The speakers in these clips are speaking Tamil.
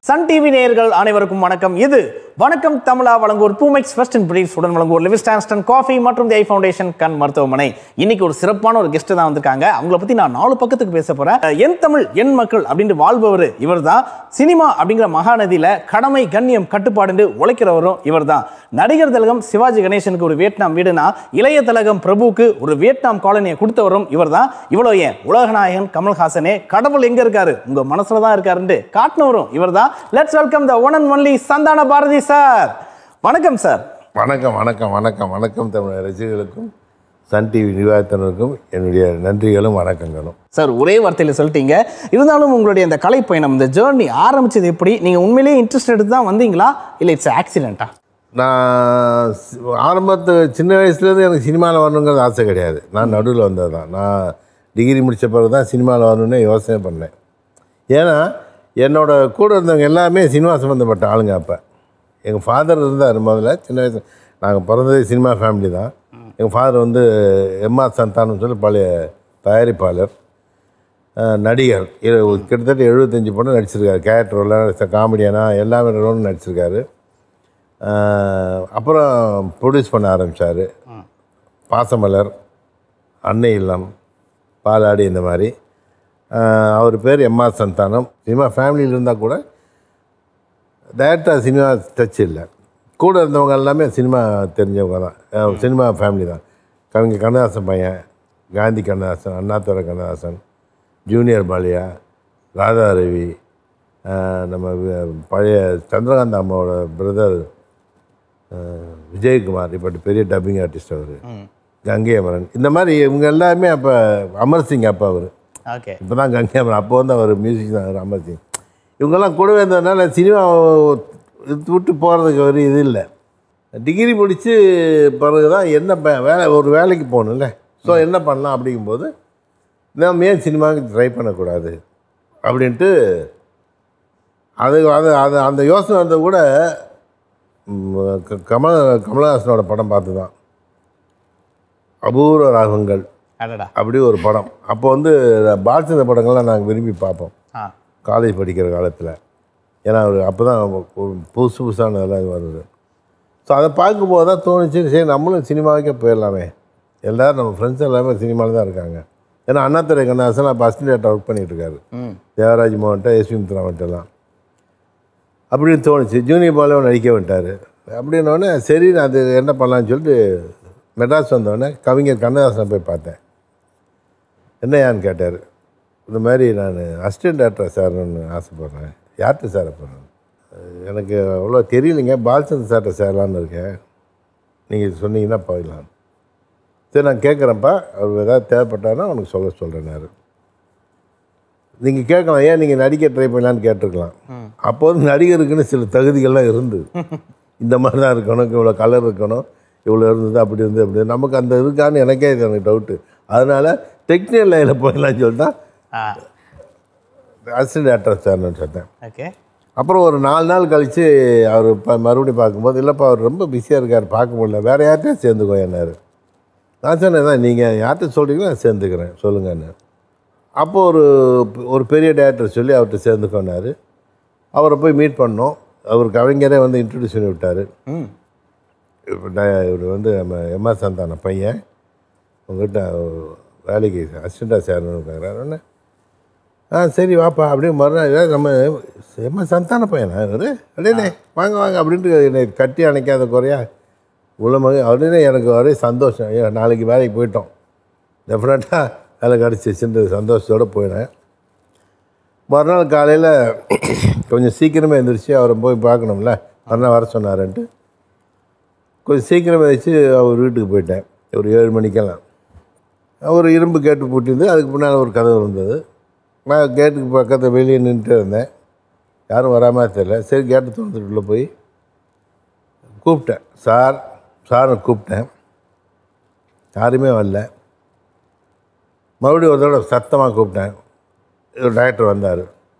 சன் டிவி நேயர்கள் அனைவருக்கும் வணக்கம் இது வணக்கம் தமிழா வழங்குவோர் பூமெக்ஸ் ஃபர்ஸ்ட் அண்ட் பிரீஸ் உடன் வழங்குவோர் லிவிஸ்டான்ஸ்டன் காஃபி மற்றும் தி ஐ ஃபவுண்டேஷன் கண் மருத்துவமனை இன்னைக்கு ஒரு சிறப்பான ஒரு கெஸ்ட் தான் வந்திருக்காங்க அவங்கள பத்தி நான் நாலு பக்கத்துக்கு பேச போறேன் அஹ், என் தமிழ் என் மக்கள் அப்படின்னு வாழ்பவர் இவர் தான் சினிமா அப்படிங்கிற மகாநதியில கடமை கண்ணியம் கட்டுப்பாடுன்னு உழைக்கிறவரும் இவர் தான் நடிகர் திலகம் சிவாஜி கணேசனுக்கு ஒரு வியட்நாம் வீடுனா இளைய திலகம் பிரபுவுக்கு ஒரு வியட்நாம் காலனியை கொடுத்தவரும் இவர் தான் இவ்வளோ ஏன் உலகநாயகன் கமல்ஹாசனே கடவுள் எங்க இருக்காரு உங்க மனசுல தான் இருக்காருன்னு காட்டினவரும் இவர் தான் let's welcome the one and only Santhana Bharathi sir வணக்கம் சார் வணக்கம் வணக்கம் வணக்கம் வணக்கம் தமிழ் ரசிகர்களுக்கும் சன் டிவி நிர்வாகத்தினருக்கும் என்னுடைய நன்றிகளும் வணக்கங்களும் சார் ஒரே வார்த்தையில் சொல்லிட்டீங்க இருந்தாலும் உங்களுடைய இந்த கலை பயணம் இந்த ஜேர்னி ஆரம்பிச்சது எப்படி நீங்கள் உண்மையிலேயே இன்ட்ரெஸ்ட் எடுத்து தான் வந்தீங்களா இல்லை இட்ஸ் ஆக்சிடென்ட்டா நான் சி- ஆரம்பத்து சின்ன வயசுலேருந்து எனக்கு சினிமாவில் வரணுங்கிறது ஆசை கிடையாது நான் நடுவில் வந்தது தான் நான் டிகிரி முடித்த பிறகு தான் சினிமாவில் வரணும்னு யோசனை பண்ணேன் ஏன்னா என்னோட கூட இருந்தவங்க எல்லாமே சினிமா சம்மந்தப்பட்ட ஆளுங்க அப்போ எங்கள் ஃபாதர் இருந்தார் முதல்ல சின்ன வயசு நாங்கள் பிறந்ததே சினிமா ஃபேமிலி தான் எங்கள் ஃபாதர் வந்து எம்ஆர் சந்தானம் சொல்லி பழைய தயாரிப்பாளர் அஹ், நடிகர் இரு- கிட்டத்தட்ட எழுபத்தஞ்சு படம் நடிச்சிருக்காரு கேரக்டர் ரோலில் காமெடியானா எல்லாமே ரோலும் நடிச்சிருக்காரு அஹ், அப்புறம் ப்ரொடியூஸ் பண்ண ஆரம்பித்தார் பாசமலர் அன்னை இல்லம் பாலாடி இந்த மாதிரி அஹ், அவர் பேர் எம்ஆர் சந்தானம் சினிமா ஃபேமிலியில் இருந்தால் கூட டேரக்டாக சினிமா டச் இல்லை கூட இருந்தவங்க எல்லாமே சினிமா தெரிஞ்சவங்க தான் அஹ், சினிமா ஃபேமிலி தான் கவிஞர் கண்ணதாசன் பையன் காந்தி கண்ணதாசன் அண்ணாதுரை கண்ணதாசன் ஜூனியர் பாலியா ராதா ரவி அஹ், நம்ம வி- பழைய சந்திரகாந்த் அம்மாவோட பிரதர் விஜயகுமார் இப்போ பெரிய டப்பிங் ஆர்டிஸ்ட் அவர் கங்கை அமரன் இந்த மாதிரி இவங்க எல்லாருமே அப்போ அமர் சிங் அப்போ அவர் ஓகே இப்போ தான் கங்கை அமரன் அப்போ வந்து அவர் மியூசிக் தான் அவர் அமர் சிங் இவங்கெல்லாம் கூடவே இருந்ததுனால சினிமா இது விட்டு போகிறதுக்கு ஒரு இது இல்லை டிகிரி முடித்து பிறகு தான் என்ன ப- வேலை ஒரு வேலைக்கு போகணும்ல ஸோ என்ன பண்ணலாம் அப்படிங்கும்போது நம்ம ஏன் சினிமாவுக்கு ட்ரை பண்ணக்கூடாது அப்படின்ட்டு அது அது அது அந்த யோசனை வந்தது கூட ம், க- கமல் கமலஹாசனோட படம் பார்த்து தான் அபூர்வ ராகங்கள் அடடா அப்படி ஒரு படம் அப்போ வந்து பாலச்சந்திர படங்கள்லாம் நாங்கள் விரும்பி பார்ப்போம் ஆ காலேஜ் படிக்கிற காலத்தில் ஏன்னா அவர் அப்போ தான் புதுசு புதுசானதெல்லாம் இது வருது ஸோ அதை பார்க்கும்போது தான் தோணுச்சு சரி நம்மளும் சினிமாவுக்கே போயிடலாமே எல்லோரும் நம்ம ஃப்ரெண்ட்ஸ் எல்லாமே சினிமாவில் தான் இருக்காங்க ஏன்னா அண்ணாதுரை கண்ணாசன் அப்போ அசிஸ்டன்ட் ஒர்க் பண்ணிகிட்டு இருக்காரு ம் தேவராஜ் மோகன்ட்ட எஸ்வி முத்துராமன்ட்டெல்லாம் அப்படின்னு தோணுச்சு ஜூனியர் பாலும் நடிக்க விட்டார் அப்படின்னோடனே சரி நான் அது என்ன பண்ணலான்னு சொல்லிட்டு மெட்ராஸ் வந்தோடனே கவிஞர் கண்ணதாசனை போய் பார்த்தேன் என்னையான்னு கேட்டார் இந்த மாதிரி நான் அசிஸ்டன்ட் டேரக்டர் சார்னு ஆசைப்பட்றேன் யார்கிட்ட சார் அப்புறம் எனக்கு அவ்வளோ தெரியலைங்க பாலச்சந்திர சார்கிட்ட சேரலான்னு இருக்கேன் நீங்கள் சொன்னீங்கன்னா போயிடலாம் சரி நான் கேட்குறேன்ப்பா அவர் ஏதாவது தேவைப்பட்டாருன்னா உனக்கு சொல்ல சொல்கிறேன்னாரு நீங்கள் கேட்கலாம் ஏன் நீங்கள் நடிக்க ட்ரை பண்ணலான்னு கேட்டிருக்கலாம் அப்போது நடிகருக்குன்னு சில தகுதிகள்லாம் இருந்து இந்த மாதிரி தான் இருக்கணும் இவ்வளோ கலர் இருக்கணும் இவ்வளோ இருந்தது அப்படி இருந்தது அப்படி இருந்தது. நமக்கு அந்த இருக்கான்னு எனக்கே இது எனக்கு டவுட்டு அதனால் டெக்னிக்கல் லைனில் போயிடலாம்னு சொல்லிட்டு தான் ஆ அசிஸ்டன்ட் டேரக்டர் சார்னு சொன்னேன் ஓகே அப்புறம் ஒரு நாலு நாள் கழித்து அவர் இப்போ மறுபடியும் பார்க்கும்போது இல்லைப்பா அவர் ரொம்ப பிஸியாக இருக்கார் பார்க்க முடியல வேறு யார்கிட்டயும் சேர்ந்துக்கோ என்னாரு நான் சொன்னேன் தான் நீங்கள் யார்கிட்ட சொல்கிறீங்களோ நான் சேர்ந்துக்கிறேன் சொல்லுங்கன்னு அப்போ ஒரு ஒரு பெரிய டேரக்டர் சொல்லி அவர்கிட்ட சேர்ந்துக்கோனாரு அவரை போய் மீட் பண்ணோம் அவர் கவிஞரே வந்து இன்ட்ரடியூஸ் பண்ணி விட்டார் ம் இப்போ நான் இவர் வந்து நம்ம எம்ஆர் சந்தான பையன் உங்கள்கிட்ட வேலைக்கு அசிஸ்டண்ட்டாக சேரணும்னு கேட்குறாரு ஆ சரி வாப்பா அப்படியே மறுநாள் ஏதாவது நம்ம எம்ஆர் சந்தான பையனா இவர் அப்படியே வாங்க வாங்க அப்படின்ட்டு என்னை கட்டி அணைக்காத குறையா உள்ள அப்படியே எனக்கு ஒரே சந்தோஷம் ஐயோ நாளைக்கு வேலைக்கு போயிட்டோம் டெஃபினட்டாக வேலை கிடச்சிச்சுன்ற சந்தோஷத்தோடு போயினேன் மறுநாள் காலையில் கொஞ்சம் சீக்கிரமே எழுந்திரிச்சு அவரை போய் பார்க்கணும்ல மறுநாள் வர சொன்னாருன்ட்டு கொஞ்சம் சீக்கிரமே வச்சு அவர் வீட்டுக்கு போயிட்டேன் ஒரு ஏழு மணிக்கெல்லாம் ஒரு இரும்பு கேட்டு பூட்டிருந்து அதுக்கு முன்னால் ஒரு கதவு இருந்தது நான் கேட்டுக்கு பக்கத்தில் வெளியே நின்றுட்டு இருந்தேன் யாரும் வராமல் தெரியல சரி கேட்டு திறந்துட்டு உள்ள போய் கூப்பிட்டேன் சார் சார்னு கூப்பிட்டேன் யாருமே வரல மறுபடியும் ஒரு தடவை சத்தமாக கூப்பிட்டேன் ஒரு டாக்டர் வந்தார்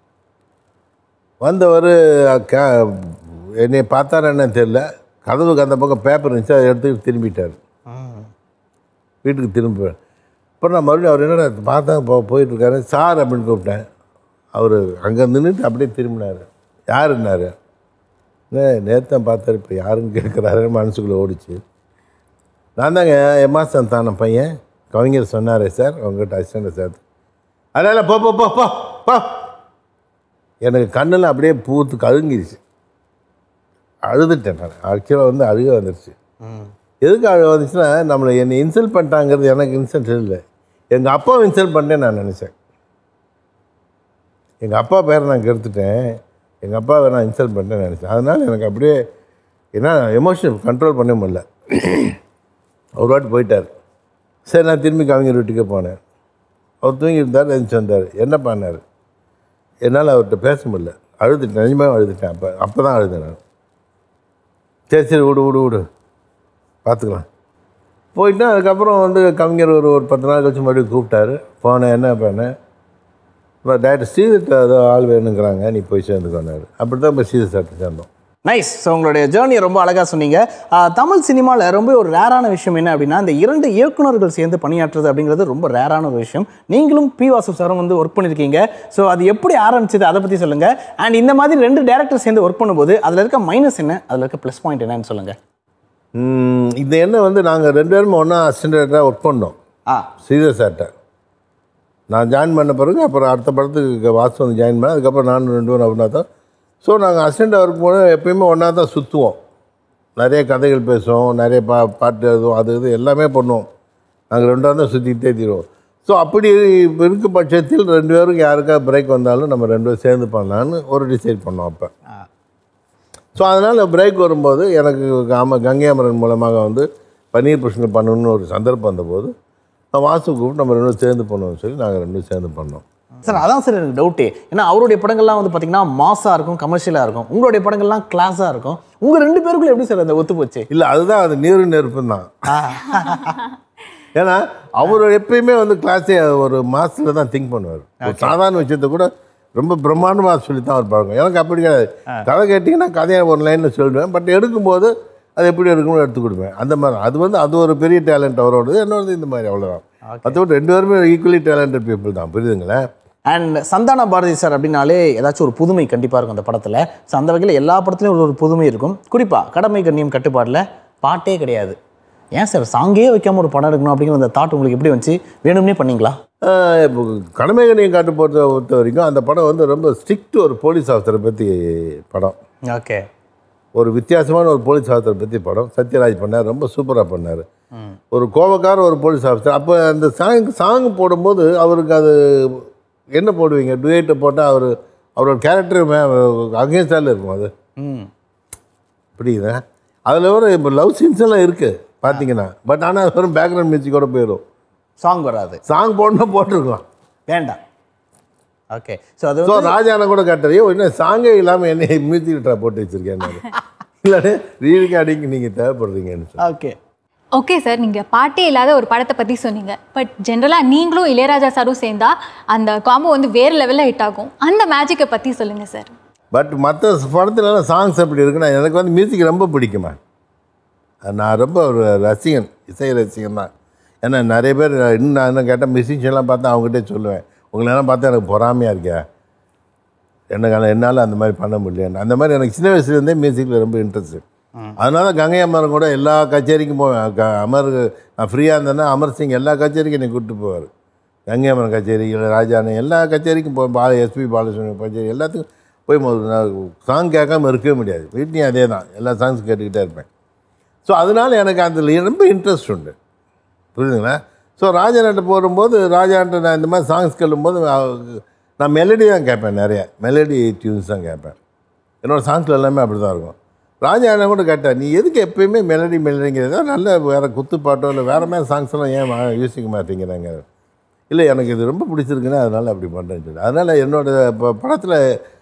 வந்தவர் கே என்னை பார்த்தாரு என்னன்னு தெரியல கதவுக்கு அந்த பக்கம் பேப்பர் இருந்துச்சு அதை எடுத்துக்கிட்டு திரும்பிட்டார் ம் வீட்டுக்கு திரும்ப அப்புறம் நான் மறுபடியும் அவர் என்னடா பார்த்தா போ போயிட்டுருக்காரு சார் அப்படின்னு கூப்பிட்டேன் அவர் அங்கே நின்றுட்டு அப்படியே திரும்பினார் யாருன்னாரு நேத்தம் பார்த்தாரு இப்போ யாருன்னு கேட்குறாரு மனசுக்குள்ளே ஓடிச்சு நான் தாங்க எம்மா சந்தான பையன் கவிஞர் சொன்னாரே சார் உங்ககிட்ட அசிஸ்டண்ட் சார் அதனால் போ போ போ போ போ எனக்கு கண்ணில் அப்படியே பூத்து கழுங்கிருச்சு அழுதுட்டேன் நான் ஆக்சுவலாக வந்து அழுக வந்துருச்சு எதுக்கு அழுக வந்துச்சுன்னா நம்மளை என்னை இன்சல்ட் பண்ணிட்டாங்கிறது எனக்கு இன்சல்ட் இல்லை எங்கள் அப்பாவை இன்சல்ட் பண்ணிட்டேன் நான் நினச்சேன் எங்கள் அப்பா பேரை நான் கெடுத்துட்டேன் எங்கள் அப்பாவை நான் இன்சல்ட் பண்ணிட்டேன்னு நினச்சேன் அதனால் எனக்கு அப்படியே என்ன எமோஷன் கண்ட்ரோல் பண்ண முடியல ஒரு வாட்டி போயிட்டார் சரி நான் திரும்பி கவிஞர் வீட்டுக்கே போனேன் அவர் தூங்கி இருந்தார் எழுந்துச்சு வந்தார் என்ன பண்ணார் என்னால் அவர்கிட்ட பேச முடியல அழுதுட்டேன் நிஜமாக அழுதுட்டேன் அப்போ அப்போ தான் அழுதேன் நான் சரி சரி விடு விடு விடு பார்த்துக்கலாம் போயிட்டு அதுக்கப்புறம் வந்து கவிஞர் ஒரு ஒரு பத்து நாள் கழிச்சு மறுபடியும் கூப்பிட்டாரு போனேன் என்ன பண்ணேன் டேரக்டர் ஸ்ரீதர்கிட்ட ஏதோ ஆள் வேணுங்கிறாங்க நீ போய் சேர்ந்துக்கோனாரு அப்படி தான் போய் ஸ்ரீதர் சார்ட்ட சேர்ந்தோம் நைஸ் ஸோ உங்களுடைய ஜேர்னியை ரொம்ப அழகாக சொன்னீங்க ஆஹ், தமிழ் சினிமாவில் ரொம்ப ஒரு ரேரான விஷயம் என்ன அப்படின்னா இந்த இரண்டு இயக்குனர்கள் சேர்ந்து பணியாற்றுறது அப்படிங்கிறது ரொம்ப ரேரான ஒரு விஷயம் நீங்களும் பி வாசு சாரும் வந்து ஒர்க் பண்ணியிருக்கீங்க ஸோ அது எப்படி ஆரம்பிச்சது அதை பற்றி சொல்லுங்கள் அண்ட் இந்த மாதிரி ரெண்டு டேரக்டர் சேர்ந்து ஒர்க் பண்ணும்போது அதில் இருக்க மைனஸ் என்ன அதில் இருக்க ப்ளஸ் பாயிண்ட் என்னன்னு சொல்லுங்கள் ம், இந்த எண்ணெய் வந்து நாங்கள் ரெண்டு பேரும் ஒன்றா அசிஸ்டண்ட்டாக ஒர்க் பண்ணோம் ஆ ஸ்ரீதர் சார்ட்ட நான் ஜாயின் பண்ண பிறகு அப்புறம் அடுத்த படத்துக்கு வாசு வந்து ஜாயின் பண்ணேன் அதுக்கப்புறம் நான் ரெண்டு பேரும் அப்படின்னா தான் ஸோ நாங்கள் அசிஸ்டண்ட் ஒர்க் போது எப்பயுமே ஒன்றா தான் சுற்றுவோம் நிறைய கதைகள் பேசுவோம் நிறைய பா பாட்டு எழுதுவோம் அது இது எல்லாமே பண்ணுவோம் நாங்கள் ரெண்டாக தான் சுற்றிக்கிட்டே தீருவோம் ஸோ அப்படி இருக்க பட்சத்தில் ரெண்டு பேரும் யாருக்கா பிரேக் வந்தாலும் நம்ம ரெண்டு பேரும் சேர்ந்து பண்ணலான்னு ஒரு டிசைட் பண்ணோம் அப்போ ஸோ அதனால் பிரேக் வரும்போது எனக்கு ஆமாம் கங்கை அமரன் மூலமாக வந்து பன்னீர் புஷ்ணம் பண்ணணும்னு ஒரு சந்தர்ப்பம் வந்தபோது நான் வாசு கூப்பிட்டு நம்ம ரெண்டு பேரும் சேர்ந்து பண்ணுவோம்னு சொல்லி நாங்கள் ரெண்டு பேரும் சேர்ந்து பண்ணோம் சார் அதான் சார் எனக்கு டவுட்டே ஏன்னா அவருடைய படங்கள்லாம் வந்து பார்த்தீங்கன்னா மாஸாக இருக்கும் கமர்ஷியலாக இருக்கும் உங்களுடைய படங்கள்லாம் கிளாஸாக இருக்கும் உங்கள் ரெண்டு பேருக்குள்ள எப்படி சார் அந்த ஒத்து போச்சு இல்லை அதுதான் அது நீரு நெருப்பும் தான் ஏன்னா அவர் எப்பயுமே வந்து கிளாஸே ஒரு மாதத்தில் தான் திங்க் பண்ணுவார் ஒரு சாதாரண விஷயத்த கூட ரொம்ப பிரம்மாண்டமாக சொல்லி தான் அவர் பழக்கம் எனக்கு அப்படி கிடையாது கதை கேட்டிங்கன்னா கதையை ஒரு லைனில் சொல்லிடுவேன் பட் எடுக்கும்போது அது எப்படி எடுக்கணும்னு எடுத்து கொடுப்பேன் அந்த மாதிரி அது வந்து அது ஒரு பெரிய டேலண்ட் அவரோடது என்னோடது இந்த மாதிரி அவ்வளோதான் மற்றபடி ரெண்டு பேருமே ஈக்குவலி டேலண்டட் பீப்புள் தான் புரியுதுங்களா அண்ட் சந்தான பாரதி சார் அப்படின்னாலே ஏதாச்சும் ஒரு புதுமை கண்டிப்பாக இருக்கும் அந்த படத்தில் ஸோ அந்த வகையில் எல்லா படத்துலையும் ஒரு ஒரு புதுமை இருக்கும் குறிப்பாக கடமை கண்ணியம் கட்டுப்பாடில் பாட்டே கிடையாது ஏன் சார் சாங்கே வைக்காம ஒரு படம் எடுக்கணும் அப்படிங்கிற அந்த தாட் உங்களுக்கு எப்படி வந்துச்சு வேணும்னே பண்ணீங்களா ஆஹ் இப்போ கடமைகளையும் காட்டு பொறுத்த பொறுத்த வரைக்கும் அந்த படம் வந்து ரொம்ப ஸ்ட்ரிக்ட் ஒரு போலீஸ் ஆஃபீஸரை பற்றி படம் ஓகே ஒரு வித்தியாசமான ஒரு போலீஸ் ஆஃபீஸரை பற்றி படம் சத்யராஜ் பண்ணார் ரொம்ப சூப்பராக பண்ணார் ஒரு கோபக்கார ஒரு போலீஸ் ஆஃபீஸர் அப்போ அந்த சாங் சாங் போடும்போது அவருக்கு அது என்ன போடுவீங்க டுவேட்டை போட்டால் அவர் அவரோட கேரக்டர் அகேன்ஸ்டால இருக்கும் அது ம் புரியுதா அதில் வர இப்போ லவ் சீன்ஸ் எல்லாம் இருக்குது பார்த்தீங்கன்னா பட் ஆனால் அது வெறும் பேக்ரவுண்ட் மியூசிக்கோட போயிடும் சாங் வராது சாங் போடணும் போட்டிருக்கலாம் வேண்டாம் ஓகே ஸோ அது ஸோ வந்து ராஜான கூட கேட்டார் ஐயோ என்ன சாங்கே இல்லாமல் என்னை மியூசிக் ட்ரா போட்டு வச்சுருக்கேன் இல்லாட்டி ரீரிகார்டிங் நீங்கள் தேவைப்படுறீங்கன்னு சொல்லி ஓகே ஓகே சார் நீங்கள் பாட்டே இல்லாத ஒரு படத்தை பற்றி சொன்னீங்க பட் ஜென்ரலாக நீங்களும் இளையராஜா சாரும் சேர்ந்தா அந்த காம்போ வந்து வேறு லெவலில் ஹிட் ஆகும் அந்த மேஜிக்கை பற்றி சொல்லுங்கள் சார் பட் மற்ற படத்துலலாம் சாங்ஸ் எப்படி இருக்குன்னா எனக்கு வந்து மியூசிக் ரொம்ப பிடிக்குமா நான் ரொம்ப ஒரு ரசிகன் இசை ரசிகன் தான் ஏன்னா நிறைய பேர் இன்னும் நான் இன்னும் கேட்டால் மியூசிஷியன்லாம் பார்த்தா அவங்ககிட்டே சொல்லுவேன் உங்களெல்லாம் பார்த்தா எனக்கு பொறாமையாக இருக்கே எனக்கு என்னால் அந்த மாதிரி பண்ண முடியல அந்த மாதிரி எனக்கு சின்ன வயசுலேருந்தே மியூசிக்கில் ரொம்ப இன்ட்ரெஸ்ட் அதனால கங்கை அமரன் கூட எல்லா கச்சேரிக்கும் போவேன் க- அமர் நான் ஃப்ரீயாக இருந்தேன்னா அமர் சிங் எல்லா கச்சேரிக்கும் என்னை கூப்பிட்டு போவார் கங்கை அமரன் கச்சேரி இல்லை ராஜானு எல்லா கச்சேரிக்கும் போய் பால எஸ்பி பாலசுப்ரமணியம் கச்சேரி எல்லாத்துக்கும் போய் சாங் கேட்காம இருக்கவே முடியாது வீட்லேயும் அதே தான் எல்லா சாங்ஸ் கேட்டுக்கிட்டே இருப்பேன் ஸோ அதனால எனக்கு அதில் ரொம்ப இன்ட்ரெஸ்ட் உண்டு புரியுதுங்களா ஸோ ராஜான்ட்ட போகும்போது ராஜான்ட்ட நான் இந்த மாதிரி சாங்ஸ் கேளும்போது அவ- நான் மெலடி தான் கேட்பேன் நிறைய மெலடி டியூன்ஸ் தான் கேட்பேன் என்னோடய சாங்ஸில் எல்லாமே அப்படி தான் இருக்கும் ராஜா என்ன கூட கேட்டேன் நீ எதுக்கு எப்பயுமே மெலடி மெலடிங்கிறத நல்ல வேறு குத்துப்பாட்டோ இல்லை வேறு மாதிரி சாங்ஸ் எல்லாம் ஏன் வா- யோசிக்க மாட்டேங்கிறாங்க இல்லை எனக்கு இது ரொம்ப பிடிச்சிருக்குன்னு அதனால் அப்படி பண்ணுறேன்னு சொல்லி அதனால் என்னோட இப்போ படத்தில்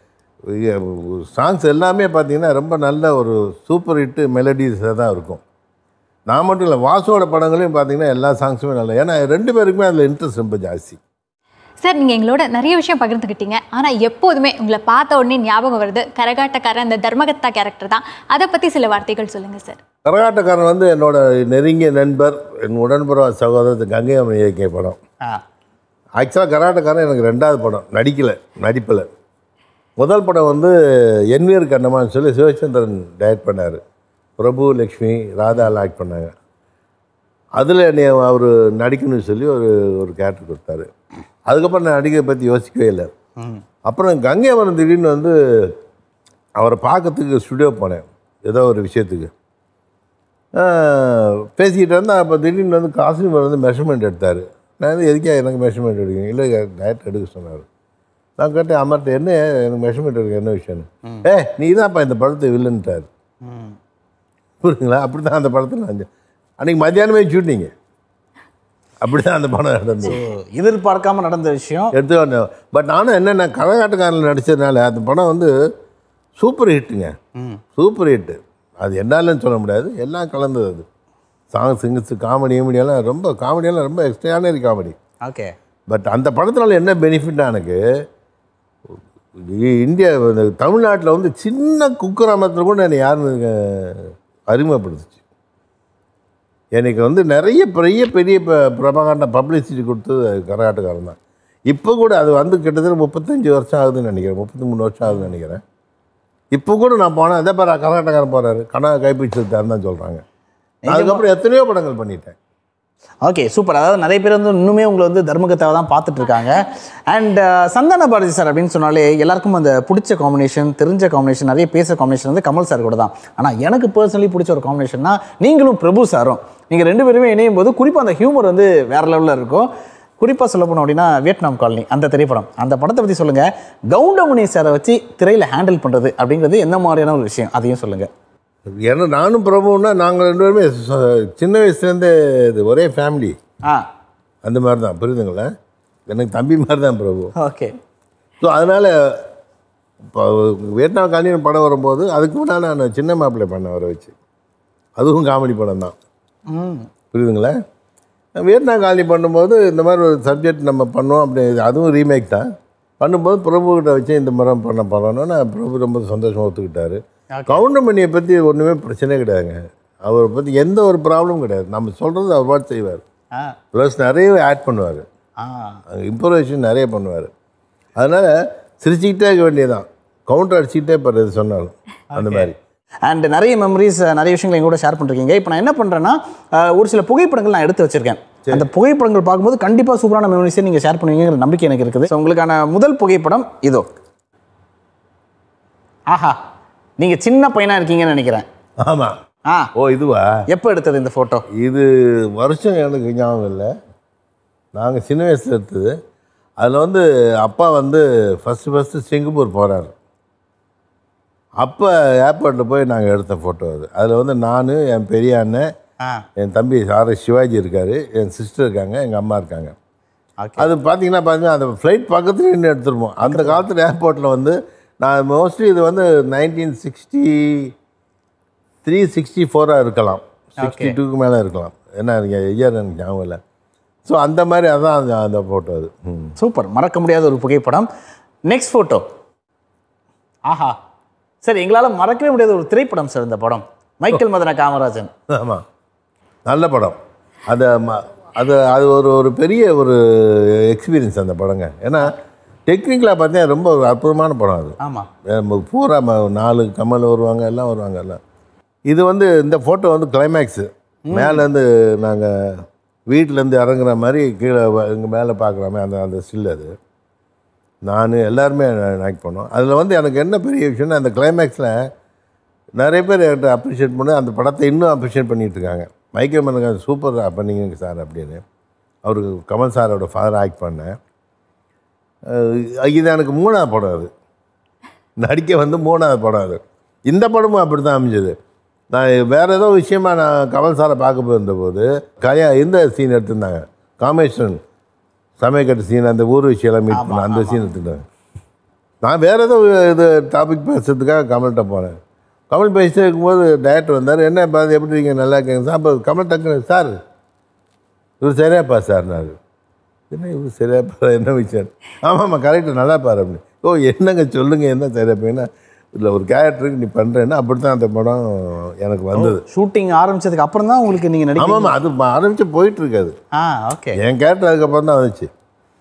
சாங்ஸ் எல்லாமே பார்த்தீங்கன்னா ரொம்ப நல்ல ஒரு சூப்பர் ஹிட்டு மெலடிஸாக தான் இருக்கும் நான் மட்டும் இல்லை வாசுவோட படங்களையும் பார்த்தீங்கன்னா எல்லா சாங்ஸுமே நல்லா ஏன்னா ரெண்டு பேருக்குமே அதில் இன்ட்ரெஸ்ட் ரொம்ப ஜாஸ்தி சார் நீங்கள் எங்களோட நிறைய விஷயம் பகிர்ந்துக்கிட்டீங்க ஆனால் எப்போதுமே உங்களை பார்த்த உடனே ஞாபகம் வருது கரகாட்டக்காரன் அந்த தர்மகத்தா கேரக்டர் தான் அதை பற்றி சில வார்த்தைகள் சொல்லுங்கள் சார் கரகாட்டக்காரன் வந்து என்னோட நெருங்கிய நண்பர் என் உடன்புற சகோதரர் கங்கை அம்மன் இயக்கிய படம் ஆ ஆக்சுவலாக கராட்டக்காரன் எனக்கு ரெண்டாவது படம் நடிக்கலை நடிப்பில் முதல் படம் வந்து என்வியர் கண்ணமான்னு சொல்லி சிவச்சந்திரன் டைரக்ட் பண்ணார் பிரபு லக்ஷ்மி ராதாலாம் ஆக்ட் பண்ணாங்க அதில் என்னை அவர் நடிக்கணும்னு சொல்லி ஒரு ஒரு கேரக்டர் கொடுத்தாரு அதுக்கப்புறம் நான் நடிகை பற்றி யோசிக்கவே இல்லை அப்புறம் கங்கை அமரன் திடீர்னு வந்து அவரை பார்க்கறதுக்கு ஸ்டுடியோ போனேன் ஏதோ ஒரு விஷயத்துக்கு ஆஹ், பேசிக்கிட்டு இருந்தேன் அப்போ திடீர்னு வந்து காஸ்டியூமர் வந்து மெஷர்மெண்ட் எடுத்தார் நான் வந்து எதுக்கே எனக்கு மெஷர்மெண்ட் எடுக்கணும் இல்லை டயட் எடுக்க சொன்னார் நான் கேட்டேன் அமர்ட்ட என்ன எனக்கு மெஷர்மெண்ட் எடுக்க என்ன விஷயம்னு ஏ நீ தான்ப்பா இந்த படத்தை வில்லுன்ட்டார் புரியுங்களா அப்படி தான் அந்த படத்தில் நான் அன்றைக்கி மத்தியானமே ஷூட்டிங்க அப்படி தான் அந்த படம் நடந்தது எதிர்பார்க்காம நடந்த விஷயம் எடுத்து வந்தேன் பட் நானும் என்னென்ன கரகாட்டக்காரனில் நடித்ததுனால அந்த படம் வந்து சூப்பர் ஹிட்டுங்க சூப்பர் ஹிட்டு அது என்னாலன்னு சொல்ல முடியாது எல்லாம் கலந்தது அது சாங் சிங்கர்ஸ் காமெடி எல்லாம் ரொம்ப காமெடியெல்லாம் ரொம்ப எக்ஸ்ட்ரானரி காமெடி ஓகே பட் அந்த படத்தினால என்ன பெனிஃபிட்னா எனக்கு இ- இந்தியா இந்த தமிழ்நாட்டில் வந்து சின்ன குக்கிராமத்தில் கூட என்னை யாருன்னு அஹ், அறிமுகப்படுத்துச்சு எனக்கு வந்து நிறைய பெரிய பெரிய பிரபகாண்ட பப்ளிசிட்டி கொடுத்தது கரகாட்டக்காரன் தான் இப்போ கூட அது வந்து கிட்டத்தட்ட முப்பத்தஞ்சு வருஷம் ஆகுதுன்னு நினைக்கிறேன் முப்பத்தி மூணு வருஷம் ஆகுதுன்னு நினைக்கிறேன் இப்போ கூட நான் போனேன் அதே பாரு கரகாட்டக்காரன் போகிறாரு கனா கைப்பிடிச்சிருத்தாருன்னு தான் சொல்கிறாங்க அதுக்கப்புறம் எத்தனையோ படங்கள் பண்ணிட்டேன் ஓகே சூப்பர் அதாவது நிறைய பேர் வந்து இன்னுமே உங்களை வந்து தர்மகத்தாவை தான் பார்த்துட்டு இருக்காங்க அண்ட் சந்தான பாரதி சார் அப்படின்னு சொன்னாலே எல்லாருக்கும் அந்த பிடிச்ச காம்பினேஷன் தெரிஞ்ச காம்பினேஷன் நிறைய பேசுகிற காம்பினேஷன் வந்து கமல் சார் கூட தான் ஆனால் எனக்கு பர்சனலி பிடிச்ச ஒரு காம்பினேஷன்னா நீங்களும் பிரபு சாரும் நீங்கள் ரெண்டு பேருமே இணையும் போது குறிப்பாக அந்த ஹியூமர் வந்து வேற லெவலில் இருக்கும் குறிப்பாக சொல்ல போனோம் அப்படின்னா வியட்நாம் காலனி அந்த திரைப்படம் அந்த படத்தை பற்றி சொல்லுங்கள் கவுண்டமணி சாரை வச்சு திரையில் ஹேண்டில் பண்ணுறது அப்படிங்கிறது என்ன மாதிரியான ஒரு விஷயம் அதையும் சொல்லுங்கள் ஏன்னா நானும் பிரபுன்னா நாங்கள் ரெண்டு பேருமே ச- சின்ன வயசுலேருந்தே இது ஒரே ஃபேமிலி ஆ அந்த மாதிரி தான் புரியுதுங்களா எனக்கு தம்பி மாதிரி தான் பிரபு ஓகே ஸோ அதனால் இப்போ வியட்நாம் காலியன் படம் வரும்போது அதுக்கு முன்னாடி நான் சின்ன மாப்பிள்ளை பண்ணேன் அவரை வச்சு அதுவும் காமெடி படம் தான் ம் புரியுதுங்களா வியட்நாம் காலனி பண்ணும்போது இந்த மாதிரி ஒரு சப்ஜெக்ட் நம்ம பண்ணோம் அப்படி அதுவும் ரீமேக் தான் பண்ணும்போது பிரபுக்கிட்ட வச்சு இந்த மாதிரி பண்ண பண்ணணும்னு பிரபு ரொம்ப சந்தோஷமாக ஒத்துக்கிட்டாரு கவுண்டமணியை பற்றி ஒன்றுமே பிரச்சனையே கிடையாதுங்க அவரை பற்றி எந்த ஒரு ப்ராப்ளமும் கிடையாது நம்ம சொல்கிறது அவர் பாட்டு செய்வார் ஆ ப்ளஸ் நிறைய ஆட் பண்ணுவார் ஆ இம்ப்ரூவேஷன் நிறைய பண்ணுவார் அதனால் சிரிச்சுக்கிட்டே இருக்க வேண்டியதுதான் கவுண்டர் அடிச்சுக்கிட்டே போகிற எது சொன்னாலும் அந்த மாதிரி அண்ட் நிறைய மெமரிஸ் நிறைய விஷயங்களை எங்க கூட ஷேர் பண்ணிருக்கீங்க இப்போ நான் என்ன பண்ணுறேன்னா ஒரு சில புகைப்படங்கள் நான் எடுத்து வச்சிருக்கேன் அந்த புகைப்படங்கள் பார்க்கும்போது கண்டிப்பாக சூப்பரான மெமரிஸை நீங்கள் ஷேர் பண்ணுவீங்கிற நம்பிக்கை எனக்கு இருக்குது ஸோ உங்களுக்கான முதல் புகைப்படம் இதோ ஆஹா நீங்கள் சின்ன பையனாக இருக்கீங்கன்னு நினைக்கிறேன் ஆமாம் ஆ ஓ இதுவா எப்போ எடுத்தது இந்த ஃபோட்டோ இது வருஷம் எனக்கு ஞாபகம் இல்லை நாங்கள் சின்ன வயசில் எடுத்தது அதில் வந்து அப்பா வந்து ஃபஸ்ட்டு ஃபஸ்ட்டு சிங்கப்பூர் போகிறாரு அப்போ ஏர்போர்ட்டில் போய் நாங்கள் எடுத்த ஃபோட்டோ அது அதில் வந்து நான் என் பெரிய அண்ணன் ஆ என் தம்பி சார் சிவாஜி இருக்கார் என் சிஸ்டர் இருக்காங்க எங்கள் அம்மா இருக்காங்க ஓகே அது பார்த்தீங்கன்னா பார்த்தீங்கன்னா அந்த ஃப்ளைட் பக்கத்துல நின்று எடுத்துருப்போம் அந்த காலத்தில் ஏர்போர்ட்டில் வந்து நான் மோஸ்ட்லி இது வந்து நைன்டீன் சிக்ஸ்டி த்ரீ சிக்ஸ்டி ஃபோராக இருக்கலாம் சிக்ஸ்டி டூக்கு மேலே இருக்கலாம் என்ன இயர் எனக்கு ஞாபகம் இல்லை ஸோ அந்த மாதிரி அதான் அந்த அந்த ஃபோட்டோ அது ம் சூப்பர் மறக்க முடியாத ஒரு புகைப்படம் நெக்ஸ்ட் ஃபோட்டோ ஆஹா சரி எங்களால் மறக்கவே முடியாத ஒரு திரைப்படம் சார் இந்த படம் மைக்கேல் மதன காமராஜன் ஆமாம் நல்ல படம் அது ம- அது அது ஒரு ஒரு பெரிய ஒரு எக்ஸ்பீரியன்ஸ் அந்த படங்க ஏன்னா டெக்னிக்கலாக பார்த்தீங்கன்னா ரொம்ப ஒரு அற்புதமான படம் அது ஆமாம் நம்ம பூரா ம- நாலு கமல் வருவாங்க எல்லாம் வருவாங்க எல்லாம் இது வந்து இந்த ஃபோட்டோ வந்து கிளைமேக்ஸு மேலேருந்து நாங்கள் வீட்டிலேருந்து இறங்குற மாதிரி கீழே இங்கே மேலே பார்க்குறாமே அந்த அந்த ஸ்டில் அது நான் எல்லாருமே ஆக்ட் பண்ணோம் அதில் வந்து எனக்கு என்ன பெரிய விஷயம்னா அந்த கிளைமேக்ஸில் நிறைய பேர் என்கிட்ட அப்ரிஷியேட் பண்ணி அந்த படத்தை இன்னும் அப்ரிஷியேட் பண்ணிட்டு இருக்காங்க மைக்கேல் மன்னன் சூப்பர் பண்ணீங்க சார் அப்படின்னு அவருக்கு கமல் சாரோட ஃபாதர் ஆக்ட் பண்ணேன் அஹ் இது எனக்கு மூணாவது படம் அது நடிக்க வந்து மூணாவது படம் அது இந்த படமும் அப்படி தான் அமைஞ்சது நான் வேறு ஏதோ விஷயமா நான் கமல் சாரை பார்க்க போயிருந்தபோது கல்யா இந்த சீன் எடுத்திருந்தாங்க காமேஸ்வரன் சமயக்கட்டு சீன் அந்த ஊர் விஷயம்லாம் மீட் பண்ண அந்த சீன் எடுத்துட்டாங்க நான் வேறு ஏதோ இது டாபிக் பேசுறதுக்காக கமல்கிட்ட போனேன் கமல் பேசிட்டே இருக்கும்போது டேரக்டர் வந்தார் என்ன பாது எப்படி இருக்கீங்க நல்லா இருக்கீங்க சார் அப்போ கமல் டக்கு சார் இவர் சரியாப்பா சார்னாரு என்ன இவர் சரியாப்பா என்ன விஷயம் ஆமாம்மா கரெக்டு நல்லா பாரு அப்படின்னு ஓ என்னங்க சொல்லுங்கள் என்ன சரியாப்பீங்கன்னா இல்லை ஒரு கேரக்டருக்கு நீ பண்ணுறேன்னா அப்படி தான் அந்த படம் எனக்கு வந்தது ஷூட்டிங் ஆரம்பிச்சதுக்கு அப்புறம் தான் உங்களுக்கு நீங்கள் நடிக்க ஆமாம்மா அது ஆரம்பித்து போயிட்டு இருக்காது ஆ ஓகே என் கேரக்டர் அதுக்கப்புறம் தான் வந்துச்சு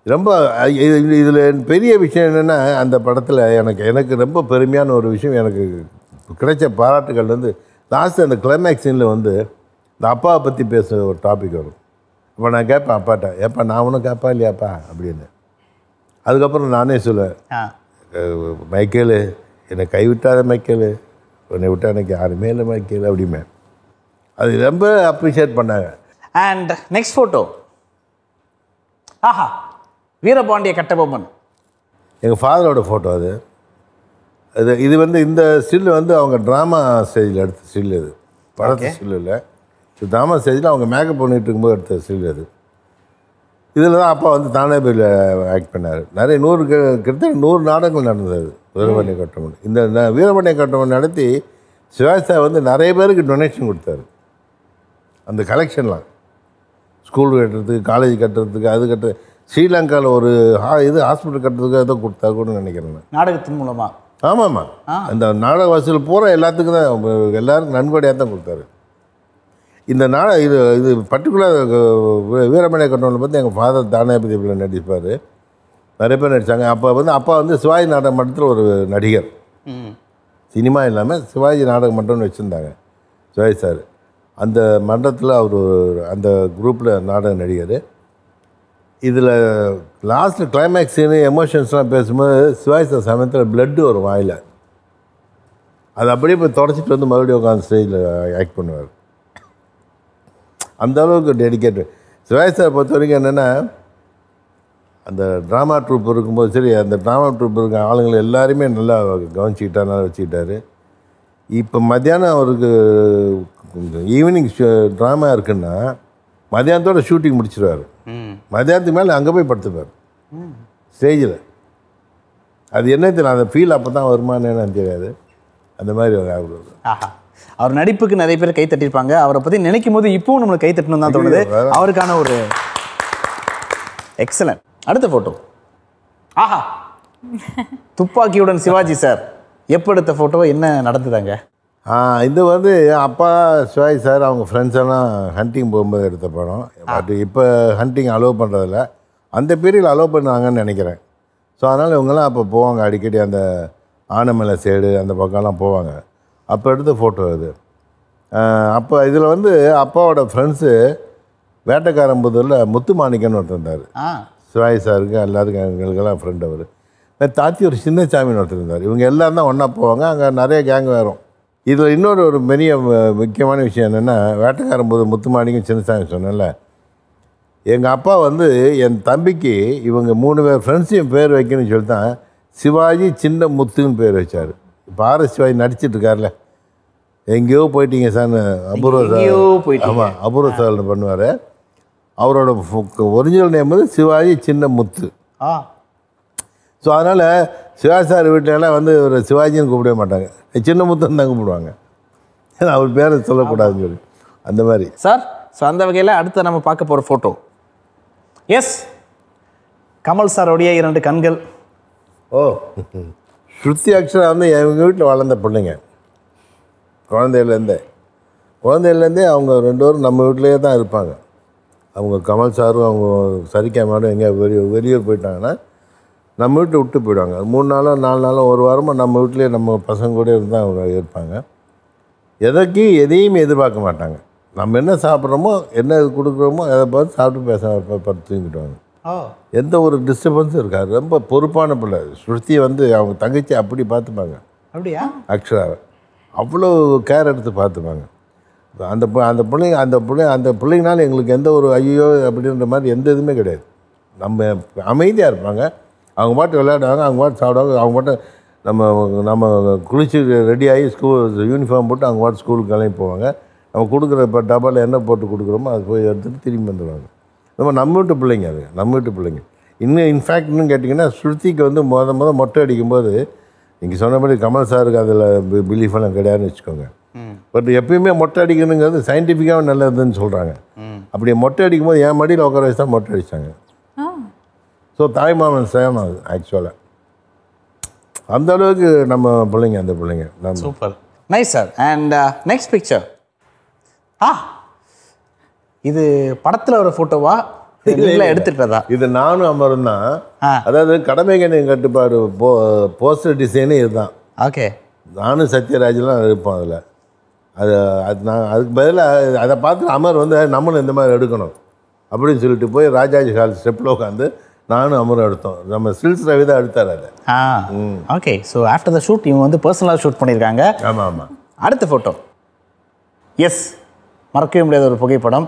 ரொம்ப இதில் பெரிய விஷயம் என்னென்னா அந்த படத்தில் எனக்கு எனக்கு ரொம்ப பெருமையான ஒரு விஷயம் எனக்கு கிடைச்ச பாராட்டுகள் வந்து லாஸ்ட் அந்த கிளைமேக்ஸ் சீனில் வந்து இந்த அப்பாவை பற்றி பேசுகிற ஒரு டாபிக் வரும் அப்போ நான் கேட்பேன் அப்பாட்ட ஏப்பா நான் ஒன்றும் கேட்பா இல்லையாப்பா அப்படின்னு அதுக்கப்புறம் நானே சொல்லுவேன் ஆ அஹ், மைக்கேலு என்னை கைவிட்டாத மைக்கேலு உன்னை விட்டா எனக்கு யாருமே இல்லை மைக்கேல் அப்படிமே அது ரொம்ப அப்ரிஷியேட் பண்ணாங்க அண்ட் நெக்ஸ்ட் ஃபோட்டோ ஆஹா வீரபாண்டிய கட்டபொம்மன் எங்கள் ஃபாதரோட ஃபோட்டோ அது அது இது வந்து இந்த ஸ்டில் வந்து அவங்க ட்ராமா ஸ்டேஜில் எடுத்த ஸ்டில் இது படத்து ஸ்டில் இல்லை இது ட்ராமா ஸ்டேஜில் அவங்க மேக்கப் பண்ணிட்டு இருக்கும்போது எடுத்த ஸ்டில் அது இதில் தான் அப்பா வந்து தானேபேரியில் ஆக்ட் பண்ணார் நிறைய நூறு கி- கிட்டத்தட்ட நூறு நாடகங்கள் நடந்தது வீரபாண்டிய கட்டமன் இந்த ந- வீரபாண்டிய கட்டமன் நடத்தி சிவாஜி சார் வந்து நிறைய பேருக்கு டொனேஷன் கொடுத்தாரு அந்த கலெக்ஷன்லாம் ஸ்கூல் கட்டுறதுக்கு காலேஜ் கட்டுறதுக்கு அது கட்டுற ஸ்ரீலங்காவில் ஒரு ஹா இது ஹாஸ்பிட்டல் கட்டுறதுக்கு ஏதோ கொடுத்தா கூட நினைக்கிறேன் நான் நாடகத்தின் மூலமா ஆமாம்மா அந்த நாடக வசூல் பூரா எல்லாத்துக்கும் தான் எல்லாருக்கும் நன்கொடையாக தான் கொடுத்தாரு இந்த நாட இது இது பர்டிகுலர் வீரமணிய கட்டணத்தில் பற்றி எங்கள் ஃபாதர் தானாபதியில் நடிப்பார் நிறைய பேர் நடித்தாங்க அப்போ வந்து அப்பா வந்து சிவாஜி நாடக மன்றத்தில் ஒரு நடிகர் ம் சினிமா இல்லாமல் சிவாஜி நாடக மன்றம்னு வச்சுருந்தாங்க சிவாஜி சார் அந்த மன்றத்தில் அவர் ஒரு- அந்த குரூப்பில் நாடக நடிகர் இதில் லாஸ்ட்டில் கிளைமேக்ஸ் சீனு எமோஷன்ஸ்லாம் பேசும்போது சிவாஜி சார் சமயத்தில் பிளட்டு வரும் வாயில் அது அப்படியே போய் தொடச்சிட்டு வந்து மறுபடியும் உட்காந்து ஸ்டேஜில் ஆக்ட் பண்ணுவார் அந்த அளவுக்கு டெடிக்கேட்டட் சிவாஜி சார் பொறுத்த வரைக்கும் என்னென்னா அந்த ட்ராமா ட்ரூப் இருக்கும்போது சரி அந்த ட்ராமா ட்ரூப் இருக்க ஆளுங்களை எல்லாருமே நல்லா கவனிச்சிக்கிட்டார் நல்லா வச்சுக்கிட்டாரு இப்போ மத்தியானம் அவருக்கு ஈவினிங் ட்ராமா இருக்குன்னா மத்தியானத்தோட ஷூட்டிங் முடிச்சிருவார் ம் மத்தியானத்துக்கு மேலே அங்கே போய் படுத்துப்பார் ஸ்டேஜில் அது என்ன தெரியல அந்த ஃபீல் அப்போ தான் வருமானு எனக்கு தெரியாது அந்த மாதிரி ஒரு ஆகுது ஆஹா அவர் நடிப்புக்கு நிறைய பேர் கை தட்டியிருப்பாங்க அவரை பற்றி நினைக்கும் போது இப்பவும் நம்மளுக்கு கை தட்டணும் தான் தோணுது வேற. அவருக்கான ஒரு எக்ஸலன்ட் அடுத்த போட்டோ ஆஹா துப்பாக்கியுடன் சிவாஜி சார் எப்போ எடுத்த ஃபோட்டோ என்ன நடந்ததாங்க ஆ, இது வந்து அப்பா சிவாஜி சார் அவங்க ஃப்ரெண்ட்ஸ் எல்லாம் ஹண்டிங் போகும்போது எடுத்த படம் பட் இப்போ ஹண்டிங் அலோவ் பண்ணுறதில்ல அந்த பீரியடில் அலோவ் பண்ணுவாங்கன்னு நினைக்கிறேன் ஸோ அதனால் இவங்கெல்லாம் அப்போ போவாங்க அடிக்கடி அந்த ஆனமலை சைடு அந்த பக்கம்லாம் போவாங்க அப்போ எடுத்த ஃபோட்டோ இது ஆ, அப்போ இதில் வந்து அப்பாவோட ஃப்ரெண்ட்ஸு வேட்டைக்காரம்புதூரில் முத்துமாணிக்கன்னு ஒருத்தர் இருந்தார் ஆ சிவாஜி சாருக்கு எல்லாருக்கும் எங்களுக்கெல்லாம் ஃப்ரெண்ட் அவர் தாத்தி ஒரு சின்ன சாமின்னு ஒருத்தர் இருந்தார் இவங்க எல்லாம் தான் ஒன்றா போவாங்க அங்கே நிறைய கேங் வரும் இதில் இன்னொரு ஒரு பெரிய ம- முக்கியமான விஷயம் என்னென்னா வேட்டைக்காரன் போது முத்துமாணிக்கும் சின்னசாமி சொன்னேன்ல எங்கள் அப்பா வந்து என் தம்பிக்கு இவங்க மூணு பேர் ஃப்ரெண்ட்ஸையும் பேர் வைக்கணும்னு சொல்லி தான் சிவாஜி சின்ன முத்துன்னு பேர் வச்சார் இப்போ ஆர் எஸ் சிவாஜி நடிச்சிட்டு இருக்கார்ல எங்கேயோ போயிட்டீங்க சார்னு அபூர்வ எங்கேயோ போயிட்டீங்க. ஆமாம் அபூர்வ சார்னு பண்ணுவார் அவரோட ஒரிஜினல் நேம் வந்து சிவாஜி சின்ன முத்து ஆ ஸோ அதனால் சிவாஜி சார் வீட்டிலலாம் வந்து ஒரு சிவாஜின்னு கூப்பிடவே மாட்டாங்க சின்ன முத்தன் தான் கூப்பிடுவாங்க ஏன்னா அவர் பேரை சொல்லக்கூடாதுன்னு சொல்லி அந்த மாதிரி சார் ஸோ அந்த வகையில் அடுத்து நம்ம பார்க்க போகிற ஃபோட்டோ எஸ் கமல் சாரோடைய இரண்டு கண்கள் ஓ ஸ்ருதி அக்ஷரா வந்து எங்கள் வீட்டில் வளர்ந்த பிள்ளைங்க குழந்தையிலேருந்தே குழந்தையிலேருந்தே அவங்க ரெண்டு பேரும் நம்ம வீட்டிலேயே தான் இருப்பாங்க அவங்க கமல் சாரும் அவங்க சரிக்கா மேடம் எங்கேயா வெளியே வெளியூர் போயிட்டாங்கன்னா நம்ம வீட்டை விட்டு போயிடுவாங்க மூணு நாளோ நாலு நாளோ ஒரு வாரமாக நம்ம வீட்டிலேயே நம்ம பசங்க கூட இருந்தால் அவங்க இருப்பாங்க எதைக்கு எதையும் எதிர்பார்க்க மாட்டாங்க நம்ம என்ன சாப்பிட்றோமோ என்ன இது கொடுக்குறோமோ அதை பார்த்து சாப்பிட்டு பேச பார்த்து தூங்கிடுவாங்க ஓ எந்த ஒரு டிஸ்டர்பன்ஸும் இருக்காது ரொம்ப பொறுப்பான பிள்ளை ஸ்ருதியை வந்து அவங்க தங்கச்சி அப்படி பார்த்துப்பாங்க அப்படியா அக்ஷராவை அவ்வளோ கேர் எடுத்து பார்த்துப்பாங்க அந்த பு- அந்த பிள்ளைங்க அந்த பிள்ளை அந்த பிள்ளைங்கனால எங்களுக்கு எந்த ஒரு ஐயோ அப்படின்ற மாதிரி எந்த இதுவுமே கிடையாது நம்ம அமைதியாக இருப்பாங்க அவங்க பாட்டு விளையாடுவாங்க அவங்க பாட்டு சாப்பிடுவாங்க அவங்க பாட்டு நம்ம நம்ம குளிச்சு ரெடி ஆகி ஸ்கூல் யூனிஃபார்ம் போட்டு அவங்க பாட்டு ஸ்கூலுக்கு கிளம்பி போவாங்க நம்ம கொடுக்குற இப்போ டப்பாவில் என்ன போட்டு கொடுக்குறோமோ அது போய் எடுத்துகிட்டு திரும்பி வந்துடுவாங்க நம்ம நம்ம வீட்டு பிள்ளைங்க அது நம்ம வீட்டு பிள்ளைங்க இன்னும் இன்ஃபேக்ட் இன்னும் கேட்டிங்கன்னா ஸ்ருதிக்கு வந்து முத முத மொட்டை அடிக்கும்போது நீங்கள் சொன்ன மாதிரி கமல் சாருக்கு அதில் பிலீஃப் எல்லாம் கிடையாதுன்னு வச்சுக்கோங்க பட் எப்பயுமே மொட்டை அடிக்கணுங்கிறது சயின்டிஃபிக்காக நல்லதுன்னு சொல்கிறாங்க அப்படி மொட்டை அடிக்கும்போது என் மடியில் உட்கார வச்சு தான் மொட்டை அடித்தாங்க ஆ ஸோ தாய்மாமன் சேம் அது ஆக்சுவலாக அந்த அளவுக்கு நம்ம பிள்ளைங்க அந்த பிள்ளைங்க நம்ம super nice sir and next picture ஆ இது படத்தில் ஒரு ஃபோட்டோவா நீங்களே எடுத்துக்கிட்டதா இது நானும் அமரும் தான் ஆ. அதாவது கடமைகணியம் கட்டுப்பாடு போ போஸ்டர் டிசைனே இதுதான் ஓகே நானும் சத்யராஜ்லாம் இருப்போம் அதில் அது அது நான் அதுக்கு பதிலாக அதை பார்த்து அமர் வந்து நம்மளும் இந்த மாதிரி எடுக்கணும் அப்படின்னு சொல்லிட்டு போய் ராஜாஜி ஹால் ஸ்டெப்பில் உட்காந்து நானும் அமரும் எடுத்தோம் நம்ம ஸ்டில்ஸ் ரவி தான் எடுத்தார் அதை ஆ okay so after the shoot இவங்க வந்து பர்சனலாக ஷூட் பண்ணியிருக்காங்க ஆமாம் ஆமாம் அடுத்த ஃபோட்டோ எஸ் மறக்கவே முடியாத ஒரு புகைப்படம்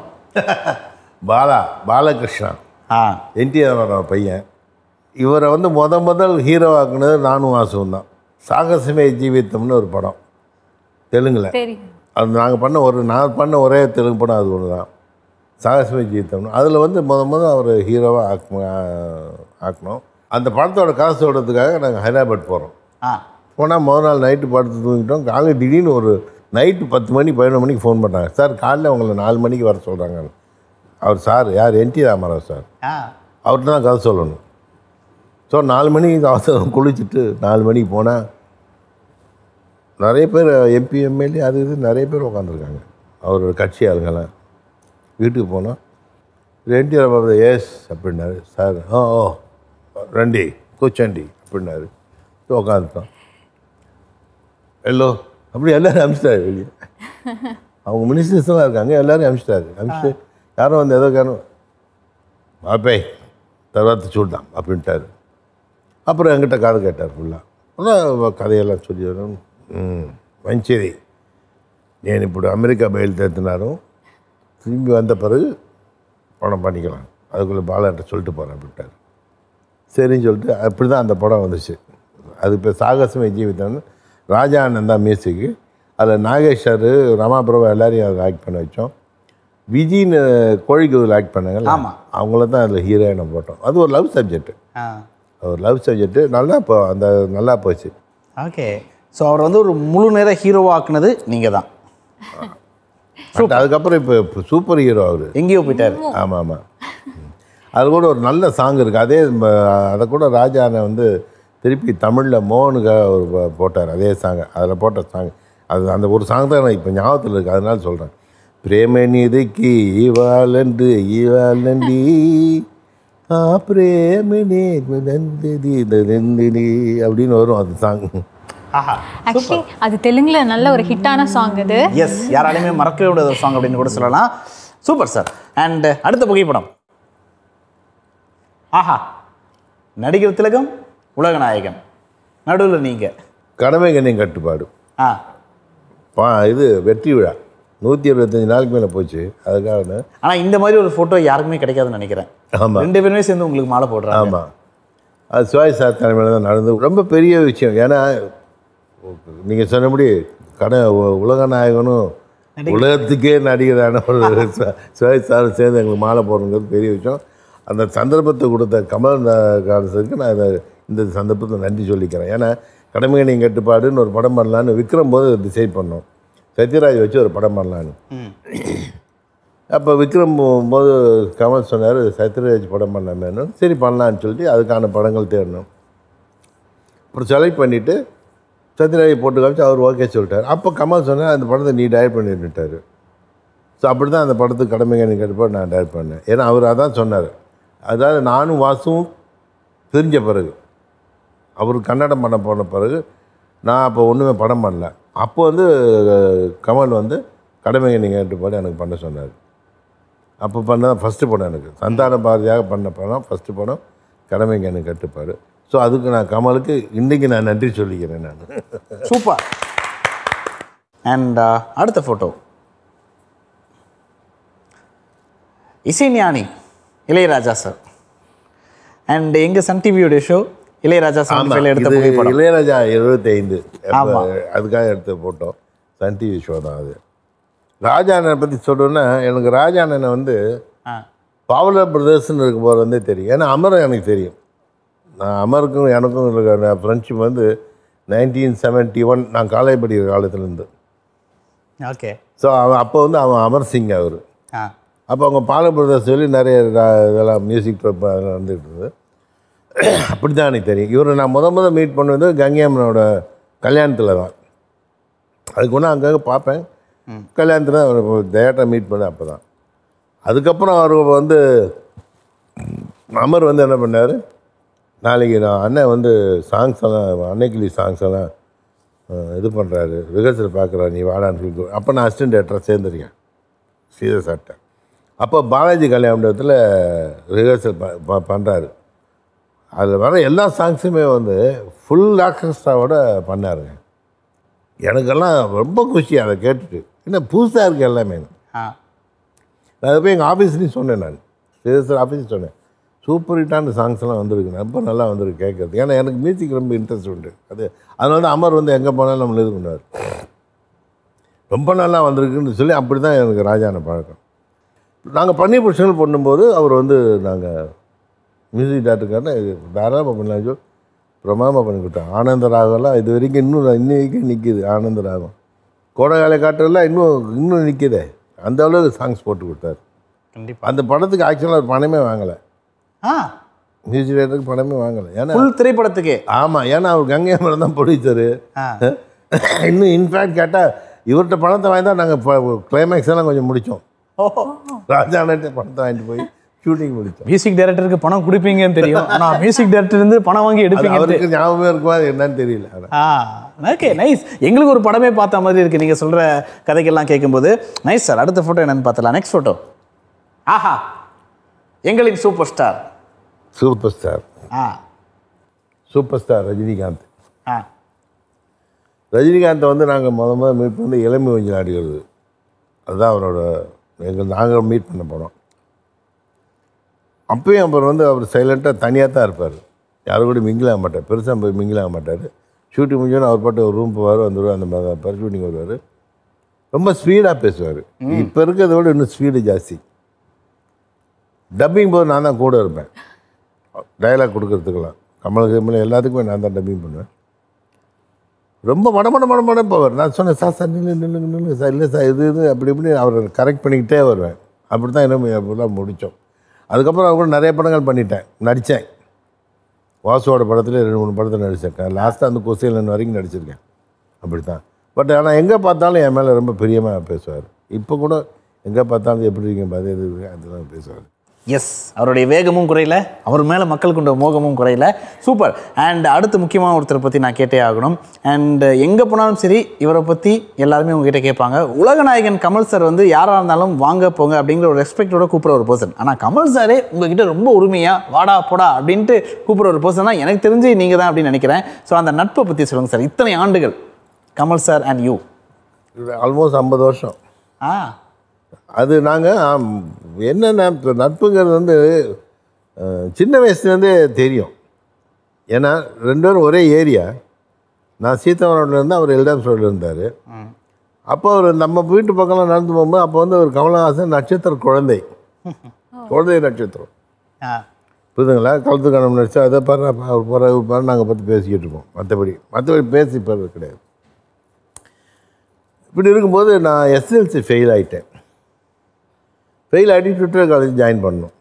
பாலா பாலகிருஷ்ணா ஆ என்டிஆர் பையன் இவரை வந்து முத முதல் ஹீரோ ஆக்குனது நானும் வாசுவும் தான் சாகசமே ஜீவித்தம்னு ஒரு படம் தெலுங்கில் தெரியும் அது நாங்கள் பண்ண ஒரு நான் பண்ண ஒரே தெலுங்கு படம் அது ஒன்று தான் சாகசமே ஜீவித்தம்னு அதில் வந்து முத முத அவர் ஹீரோவாக ஆக் ஆக்கணும் அந்த படத்தோட காசு சொல்கிறதுக்காக நாங்கள் ஹைதராபாத் போகிறோம் ஆ போனால் முதல் நாள் நைட்டு படுத்து தூங்கிட்டோம் காலையில் திடீர்னு ஒரு நைட்டு பத்து மணி பதினொன்று மணிக்கு ஃபோன் பண்ணாங்க சார் காலையில் உங்களை நாலு மணிக்கு வர சொல்கிறாங்க அவர் சார் யார் என்டி ராமராவ் சார் ஆ அவர்கிட்ட தான் கதை சொல்லணும் ஸோ நாலு மணிக்கு அவசரம் குளிச்சுட்டு நாலு மணிக்கு போனால் நிறைய பேர் எம்பி எம்எல்ஏ அது இது நிறைய பேர் உட்காந்துருக்காங்க அவரோட கட்சி ஆளுங்கெல்லாம் வீட்டுக்கு போனால் ரெண்டி பாபா எஸ் அப்படின்னாரு சார் ஓ ஓ ரெண்டி கூச்சண்டி அப்படின்னாரு ஸோ உட்காந்துட்டோம் எல்லோ அப்படி எல்லாரும் அனுப்பிச்சிட்டாரு வெளியே அவங்க மினிஸ்டர்ஸ்லாம் இருக்காங்க எல்லாரும் அனுப்பிச்சிட்டாரு அனுப்பிச்சிட்டு யாரும் வந்து ஏதோ காரணம் மாப்பே తర్వాత చూద్దాం அப்படின்ட்டாரு அப்புறம் என்கிட்ட கதை கேட்டார் ஃபுல்லாக அதான் కథయెல்லாம் சொல்லி వரும் మంచిది నేను ఇప్పుడు అమెరికా బయలుదేరుతున్నాను திரும்பி வந்த பிறகு படம் பண்ணிக்கலாம் அதுக்குள்ளே பாலாட்ட சொல்லிட்டு போகிறேன் அப்படின்ட்டார் சரின்னு சொல்லிட்டு அப்படி தான் அந்த படம் வந்துச்சு அது இப்போ சாகசமே ஜீவிதம்னு ராஜா ஆனந்த் தான் மியூசிக்கு அதில் நாகேஷ் சார் ரமாபிரபா எல்லாரையும் அதில் ஆக்ட் பண்ண வச்சோம் விஜின்னு கோழிக்கூதில் ஆக்ட் பண்ணாங்கல்ல ஆமா. அவங்கள தான் அதில் ஹீரோயினை போட்டோம் அது ஒரு லவ் சப்ஜெக்ட் ஆ ஒரு லவ் சப்ஜெக்ட் நல்லா இப்போ அந்த நல்லா போச்சு ஓகே ஸோ அவர் வந்து ஒரு முழு நேர ஹீரோவாக்குனது நீங்கள் தான் பட் அதுக்கப்புறம் இப்போ இப்போ சூப்பர் ஹீரோ அவர் எங்கேயோ போயிட்டாரு ஆமாம் ஆமாம் அது கூட ஒரு நல்ல சாங் இருக்குது அதே ம- அதை கூட ராஜானை வந்து திருப்பி தமிழில் மோகனுக்காக ஒரு ப- போட்டார் அதே சாங் அதில் போட்ட சாங் அது அந்த ஒரு சாங் தான் எனக்கு இப்போ ஞாபகத்தில் இருக்குது அதனால சொல்கிறேன் பிரேமநிதிக்கு ஈவாலண்டு ஈவாலண்டி ஆ பிரேமனே நந்தினி நந்தினி அப்படின்னு வரும் அந்த சாங் ஆஹா ஆக்சுவலி அது தெலுங்குல நல்ல ஒரு ஹிட்டான சாங் அது எஸ் யாராலையுமே மறக்கவே முடியாத ஒரு சாங் அப்படின்னு கூட சொல்லலாம் சூப்பர் சார் அண்ட் அடுத்த புகைப்படம் ஆஹா நடிகர் திலகம் உலக நாயகன் நடுவில் நீங்கள் கடமை கண்ணியம் கட்டுப்பாடு ஆ பா இது வெற்றி விழா நூற்றி இருபத்தஞ்சி நாளுக்கு மேலே போச்சு அதுக்காக ஆனால் இந்த மாதிரி ஒரு ஃபோட்டோ யாருக்குமே கிடைக்காதுன்னு நினைக்கிறேன் ஆமாம் ரெண்டு பேருமே சேர்ந்து உங்களுக்கு மாலை போடுறாங்க ஆமாம் அது சிவாஜி சார் தலைமையில் தான் நடந்தது ரொம்ப பெரிய விஷயம் ஏன்னா நீங்கள் சொன்னபடி கட உ- உலக நாயகனும் உலகத்துக்கே நடிகரான ஒரு ச- சிவாஜி சார் சேர்ந்து எங்களுக்கு மாலை போடுறது பெரிய விஷயம் அந்த சந்தர்ப்பத்தை கொடுத்த கமல் காலத்துக்கு நான் இதை இந்த சந்தர்ப்பத்தில் நன்றி சொல்லிக்கிறேன் ஏன்னா கடமைகணியம் கட்டுப்பாடுன்னு ஒரு படம் பண்ணலான்னு விக்ரம் போது டிசைட் பண்ணோம் சத்யராஜ் வச்சு ஒரு படம் பண்ணலான்னு ம் அப்போ விக்ரம் போது கமல் சொன்னார் சத்யராஜ் படம் பண்ணலாமேனு சரி பண்ணலான்னு சொல்லிட்டு அதுக்கான படங்கள் தேடணும் அப்புறம் செலக்ட் பண்ணிவிட்டு சத்யராஜ் போட்டு காமிச்சு அவர் ஓகே சொல்லிட்டார் அப்போ கமல் சொன்னார் அந்த படத்தை நீ டைரக்ட் பண்ணிட்டாரு ஸோ அப்படி தான் அந்த படத்துக்கு கடமைங்க கேட்டப்போ நான் டைரக்ட் பண்ணேன் ஏன்னா அவர் அதான் சொன்னார் அதாவது நானும் வாசுவும் தெரிஞ்ச பிறகு அவர் கன்னடம் பண்ண போன பிறகு நான் அப்போ ஒன்றுமே படம் பண்ணல அப்போ வந்து அஹ், கமல் வந்து கடமைங்க நீங்கள் பாடு எனக்கு பண்ண சொன்னார் அப்போ பண்ண ஃபஸ்ட்டு படம் எனக்கு சந்தான பாரதியாக பண்ண படம் ஃபஸ்ட்டு படம் கடமைங்க எனக்கு கட்டுப்பாடு ஸோ அதுக்கு நான் கமலுக்கு இன்றைக்கி நான் நன்றி சொல்லிக்கிறேன் நான் சூப்பர் அண்ட் அடுத்த ஃபோட்டோ இசைஞானி இளையராஜா சார் அண்ட் எங்கள் சன் டிவியோடைய ஷோ இளையராஜா ஆமா, சார் எடுத்த இது புகைப்படம் இளையராஜா எழுபத்தைந்து ஆமா. அதுக்காக எடுத்த போட்டோ சன் டிவி ஷோ தான் அது ராஜாண்ணனை பற்றி சொல்லணுன்னா எனக்கு ராஜாண்ணனை வந்து ஆ பாவலர் பிரதர்ஸ்னு இருக்க போகிற வந்தே தெரியும் ஏன்னா அமரம் எனக்கு தெரியும் நான் அமருக்கும் எனக்கும் இருக்கிற ஃப்ரெண்ட்ஷிப் வந்து நைன்டீன் செவன்ட்டி ஒன் நான் காலேஜ் படிக்கிற காலத்துலேருந்து ஓகே ஸோ அவன் அப்போ வந்து அவன் அமர் சிங் அவர் ஆ அப்போ அவங்க பால பிரதர்ஸ் சொல்லி நிறைய ரா- இதெல்லாம் மியூசிக் ட்ரப் அதெல்லாம் வந்துட்டு இருந்தது அப்படி தான் எனக்கு தெரியும் இவரை நான் முத முத மீட் பண்ணது கங்கையம்மனோட கல்யாணத்தில் தான் அதுக்கு ஒன்று அங்கங்கே பார்ப்பேன் கல்யாணத்தில் அவர் டேரெக்டாக மீட் பண்ண அப்போ தான் அதுக்கப்புறம் அவர் வந்து அமர் வந்து என்ன பண்ணார் நாளைக்கு நான் அண்ணன் வந்து சாங்ஸ் எல்லாம் அன்னைக்கிளி சாங்ஸ் எல்லாம் அஹ், இது பண்ணுறாரு ரிஹர்சல் பார்க்குறாரு நீ வாடான்னு சொல்லி அப்போ நான் அசிஸ்டன்ட் டேரக்டராக சேர்ந்துருக்கேன் சீதா சார்ட்ட அப்போ பாலாஜி கல்யாணத்தில் ரிஹர்சல் ப பண்ணுறாரு அதில் வர எல்லா சாங்ஸுமே வந்து ஃபுல் ஆர்கெஸ்ட்ராவோட பண்ணாருங்க எனக்கெல்லாம் ரொம்ப குஷி அதை கேட்டுட்டு என்ன புதுசாக இருக்குது எல்லாமே ஆ நான் அதை போய் எங்கள் ஆஃபீஸ்லேயும் சொன்னேன் நான் சேதர் ஆஃபீஸ் சொன்னேன் சூப்பர் ஹிட்டான சாங்ஸ்லாம் வந்திருக்கு ரொம்ப நல்லா வந்திருக்கு கேட்கறது ஏன்னா எனக்கு மியூசிக் ரொம்ப இன்ட்ரெஸ்ட் உண்டு அது அதனால தான் அமர் வந்து எங்கே போனாலும் நம்மளை இது பண்ணுவார் ரொம்ப நல்லா வந்திருக்குன்னு சொல்லி அப்படி தான் எனக்கு ராஜான பழக்கம் நாங்கள் பண்ணி புருஷங்கள் பண்ணும்போது அவர் வந்து நாங்கள் மியூசிக் டேரக்டருக்கான தாராளமாக பண்ணலாம் சொல்லி பிரமாதமாக பண்ணி கொடுத்தாங்க ஆனந்த ராகம்லாம் இது வரைக்கும் இன்னும் இன்ன வரைக்கும் நிற்கிது ஆனந்த ராகம் கோடைகால காட்டுறதுலாம் இன்னும் இன்னும் நிற்கிதே அந்த அளவுக்கு சாங்ஸ் போட்டு கொடுத்தாரு கண்டிப்பா அந்த படத்துக்கு ஆக்சுவலாக பணமே வாங்கலை ஆ மியூசிக் டேரக்டருக்கு பணமே வாங்கலை ஏன்னா ஃபுல் திரைப்படத்துக்கே ஆமாம் ஏன்னா அவர் கங்கை அமரன் தான் ப்ரொடியூசரு ஆ இன்னும் இன்ஃபேக்ட் கேட்டால் இவர்கிட்ட பணத்தை வாங்கி தான் நாங்கள் கிளைமேக்ஸ் எல்லாம் கொஞ்சம் முடித்தோம் ஓஹோ ராஜாண்ட பணத்தை வாங்கிட்டு போய் ஷூட்டிங் முடித்தோம் மியூசிக் டைரக்டருக்கு பணம் கொடுப்பீங்கன்னு தெரியும் ஆனா மியூசிக் டைரக்டர் இருந்து பணம் வாங்கி அது எடுப்பீங்க அவருக்கு ஞாபகமே இருக்குமா அது என்னன்னு தெரியல ஆனா. ஆ ஓகே நைஸ் எங்களுக்கு ஒரு படமே பார்த்த மாதிரி இருக்கு நீங்க சொல்ற கதைகள்லாம் கேட்கும்போது நைஸ் சார் அடுத்த போட்டோ என்னன்னு பார்த்தலாம் நெக்ஸ்ட் போட்டோ ஆஹா எங்களின் சூப்பர் ஸ்டார் சூப்பர் ஸ்டார் ஆ சூப்பர் ஸ்டார் ரஜினிகாந்த் ஆ ரஜினிகாந்தை வந்து நாங்கள் முத முதல்ல மீட் பண்ணி இளமை வஞ்சி ஆடுகிறது அதுதான் அவரோட எங்கள் நாங்கள் மீட் பண்ண போகிறோம் அப்பயும் அப்புறம் வந்து அவர் சைலண்ட்டாக தனியாக தான் இருப்பார் யாரும் கூட மிங்கில் ஆக மாட்டார் பெருசாக போய் மிங்கில் ஆக மாட்டார் ஷூட்டிங் முடிஞ்சோன்னு அவர் பாட்டு ஒரு ரூம் போவார் வந்துடுவார் அந்த மாதிரி தான் இருப்பார் ஷூட்டிங் வருவார் ரொம்ப ஸ்பீடாக பேசுவார் இப்போ இருக்கிறத விட இன்னும் ஸ்பீடு ஜாஸ்தி டப்பிங் போது நான் தான் கூட இருப்பேன் டயலாக் கொடுக்கறதுக்கெல்லாம் கமலுக்கு கமல் எல்லாத்துக்குமே நான் தான் டப்பிங் பண்ணுவேன் ரொம்ப மடமட மடமட போவார் நான் சொன்னேன் சார் சார் நில்லு நில்லுங்க நில்லுங்க சார் இல்லை சார் இது இது அப்படி இப்படி அவரை கரெக்ட் பண்ணிக்கிட்டே வருவேன் அப்படி தான் என்ன அப்படிலாம் முடித்தோம் அதுக்கப்புறம் அவர் கூட நிறைய படங்கள் பண்ணிட்டேன் நடித்தேன் வாசுவோட படத்துல ரெண்டு மூணு படத்தில் நடிச்சிருக்கேன் லாஸ்ட்டாக அந்த கொசையில் வரைக்கும் நடிச்சிருக்கேன் அப்படி தான் பட் ஆனால் எங்கே பார்த்தாலும் என் மேலே ரொம்ப பிரியமாக பேசுவார் இப்போ கூட எங்கே பார்த்தாலும் எப்படி இருக்கீங்க பார்த்து எது இருக்கு அதெல்லாம் பேசுவார் எஸ் அவருடைய வேகமும் குறையல அவர் மேலே மக்கள் கொண்ட மோகமும் குறையல சூப்பர் அண்ட் அடுத்து முக்கியமான ஒருத்தரை பற்றி நான் கேட்டே ஆகணும் அண்ட் எங்கே போனாலும் சரி இவரை பற்றி எல்லாருமே உங்ககிட்ட கேட்பாங்க உலகநாயகன் கமல் சார் வந்து யாராக இருந்தாலும் வாங்க போங்க அப்படிங்கிற ஒரு ரெஸ்பெக்டோட கூப்பிட்ற ஒரு பர்சன் ஆனால் கமல் சாரே உங்ககிட்ட ரொம்ப உரிமையாக வாடா போடா அப்படின்ட்டு கூப்பிட்ற ஒரு பர்சன் தான் எனக்கு தெரிஞ்சு நீங்கள் தான் அப்படின்னு நினைக்கிறேன் ஸோ அந்த நட்பை பற்றி சொல்லுங்கள் சார் இத்தனை ஆண்டுகள் Kamal sir and you almost ஐம்பது வருஷம் ஆ அது நாங்கள் என்னென்ன இப்போ நட்புங்கிறது வந்து அஹ், சின்ன வயசுலேருந்தே தெரியும் ஏன்னா ரெண்டு பேரும் ஒரே ஏரியா நான் சீதாவரம் இருந்து அவர் எல்டாம் ரோடில் இருந்தார் அப்போ அவர் நம்ம வீட்டு பக்கம்லாம் நடந்து போகும்போது அப்போ வந்து அவர் கமலஹாசன் நட்சத்திர குழந்தை குழந்தை நட்சத்திரம் ஆ புரியுதுங்களா கழுத்து கணம் நடிச்சா அதை பாரு அவர் போகிற இவர் பாரு நாங்கள் பற்றி பேசிக்கிட்டு இருப்போம் மற்றபடி மற்றபடி பேசி போகிறது கிடையாது இப்படி இருக்கும்போது நான் எஸ்எல்சி ஃபெயில் ஆகிட்டேன் ஃபெயில் ஆகிட்டு ட்விட்டர் காலேஜ் ஜாயின் பண்ணோம்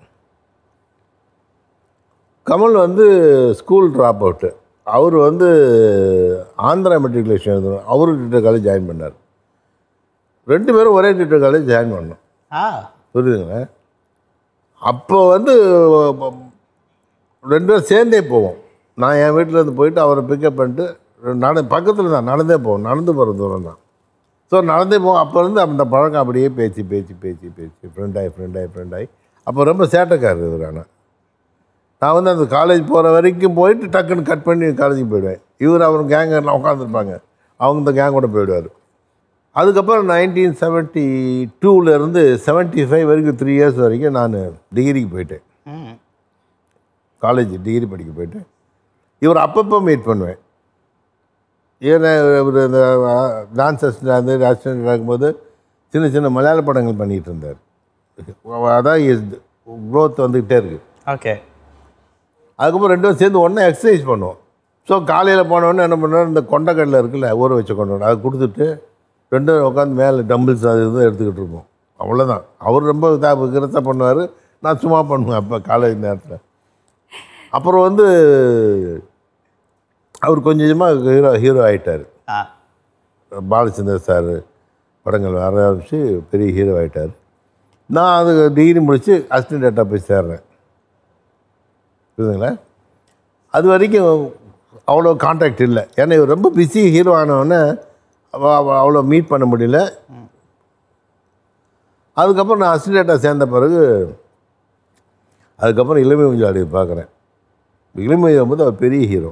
கமல் வந்து ஸ்கூல் ட்ராப் அவுட்டு அவர் வந்து ஆந்திரா மெட்ரிகுலேஷன் எழுதணும் அவரும் ட்விட்டர் காலேஜ் ஜாயின் பண்ணார் ரெண்டு பேரும் ஒரே ட்விட்டர் காலேஜ் ஜாயின் பண்ணோம் ஆ புரியுதுங்களா அப்போ வந்து ரெண்டு பேரும் சேர்ந்தே போவோம் நான் என் வீட்டில் இருந்து போயிட்டு அவரை பிக்கப் பண்ணிட்டு நட பக்கத்தில் தான் நடந்தே போவோம் நடந்து போகிற தூரம் தான் ஸோ நடந்தே போவோம் அப்போ இருந்து அந்த பழக்கம் அப்படியே பேச்சு பேச்சு பேச்சு பேச்சு ஃப்ரெண்டாகி ஃப்ரெண்டாகி ஃப்ரெண்டாகி அப்போ ரொம்ப சேட்டைக்காரர் இவர் ஆனால் நான் வந்து அந்த காலேஜ் போகிற வரைக்கும் போயிட்டு டக்குன்னு கட் பண்ணி காலேஜுக்கு போயிடுவேன் இவர் அவர் கேங் எல்லாம் உட்காந்துருப்பாங்க அவங்க இந்த கேங்கோட போயிடுவார் அதுக்கப்புறம் நைன்டீன் செவன்ட்டி டூலேருந்து செவன்ட்டி ஃபைவ் வரைக்கும் த்ரீ இயர்ஸ் வரைக்கும் நான் டிகிரிக்கு போயிட்டேன் ம் காலேஜ் டிகிரி படிக்க போயிட்டேன் இவர் அப்பப்போ மீட் பண்ணுவேன் ஏன்னா இவர் இந்த டான்ஸ் அசிஸ்டன்ட் வந்து அசிஸ்டன்ட் இருக்கும்போது சின்ன சின்ன மலையாள படங்கள் பண்ணிகிட்டு இருந்தார் அதான் க்ரோத் வந்துக்கிட்டே இருக்குது ஓகே அதுக்கப்புறம் ரெண்டு பேரும் சேர்ந்து ஒன்றா எக்ஸசைஸ் பண்ணுவோம் ஸோ காலையில் போனோடனே என்ன பண்ணுவோம் இந்த கொண்டக்கடலை இருக்குல்ல ஊற வச்ச கொண்டை அதை கொடுத்துட்டு ரெண்டு பேரும் உட்காந்து மேலே டம்பிள்ஸ் அது இதுவும் எடுத்துக்கிட்டு இருப்போம் அவ்வளோதான் அவர் ரொம்ப இதாக விக்கிறதா பண்ணுவார் நான் சும்மா பண்ணுவேன் அப்போ காலேஜ் நேரத்தில் அப்புறம் வந்து அவர் கொஞ்சம் கொஞ்சமாக ஹீரோ ஹீரோ ஆகிட்டார் ஆ பாலச்சந்தர் சார் படங்கள் வர ஆரம்பித்து பெரிய ஹீரோ ஆகிட்டார் நான் அது டிகிரி முடித்து அசிஸ்டன்ட் டேட்டா போய் சேர்றேன் புரியுதுங்களா அது வரைக்கும் அவ்வளோ கான்டாக்ட் இல்லை ஏன்னா இவர் ரொம்ப பிஸி ஹீரோ ஆனவுடனே அவ- அவ- அவ்வளோ மீட் பண்ண முடியல அதுக்கப்புறம் நான் அசிஸ்டண்ட்டாக சேர்ந்த பிறகு அதுக்கப்புறம் இளமை குஞ்சாடி பார்க்குறேன் இளமை போது அவர் பெரிய ஹீரோ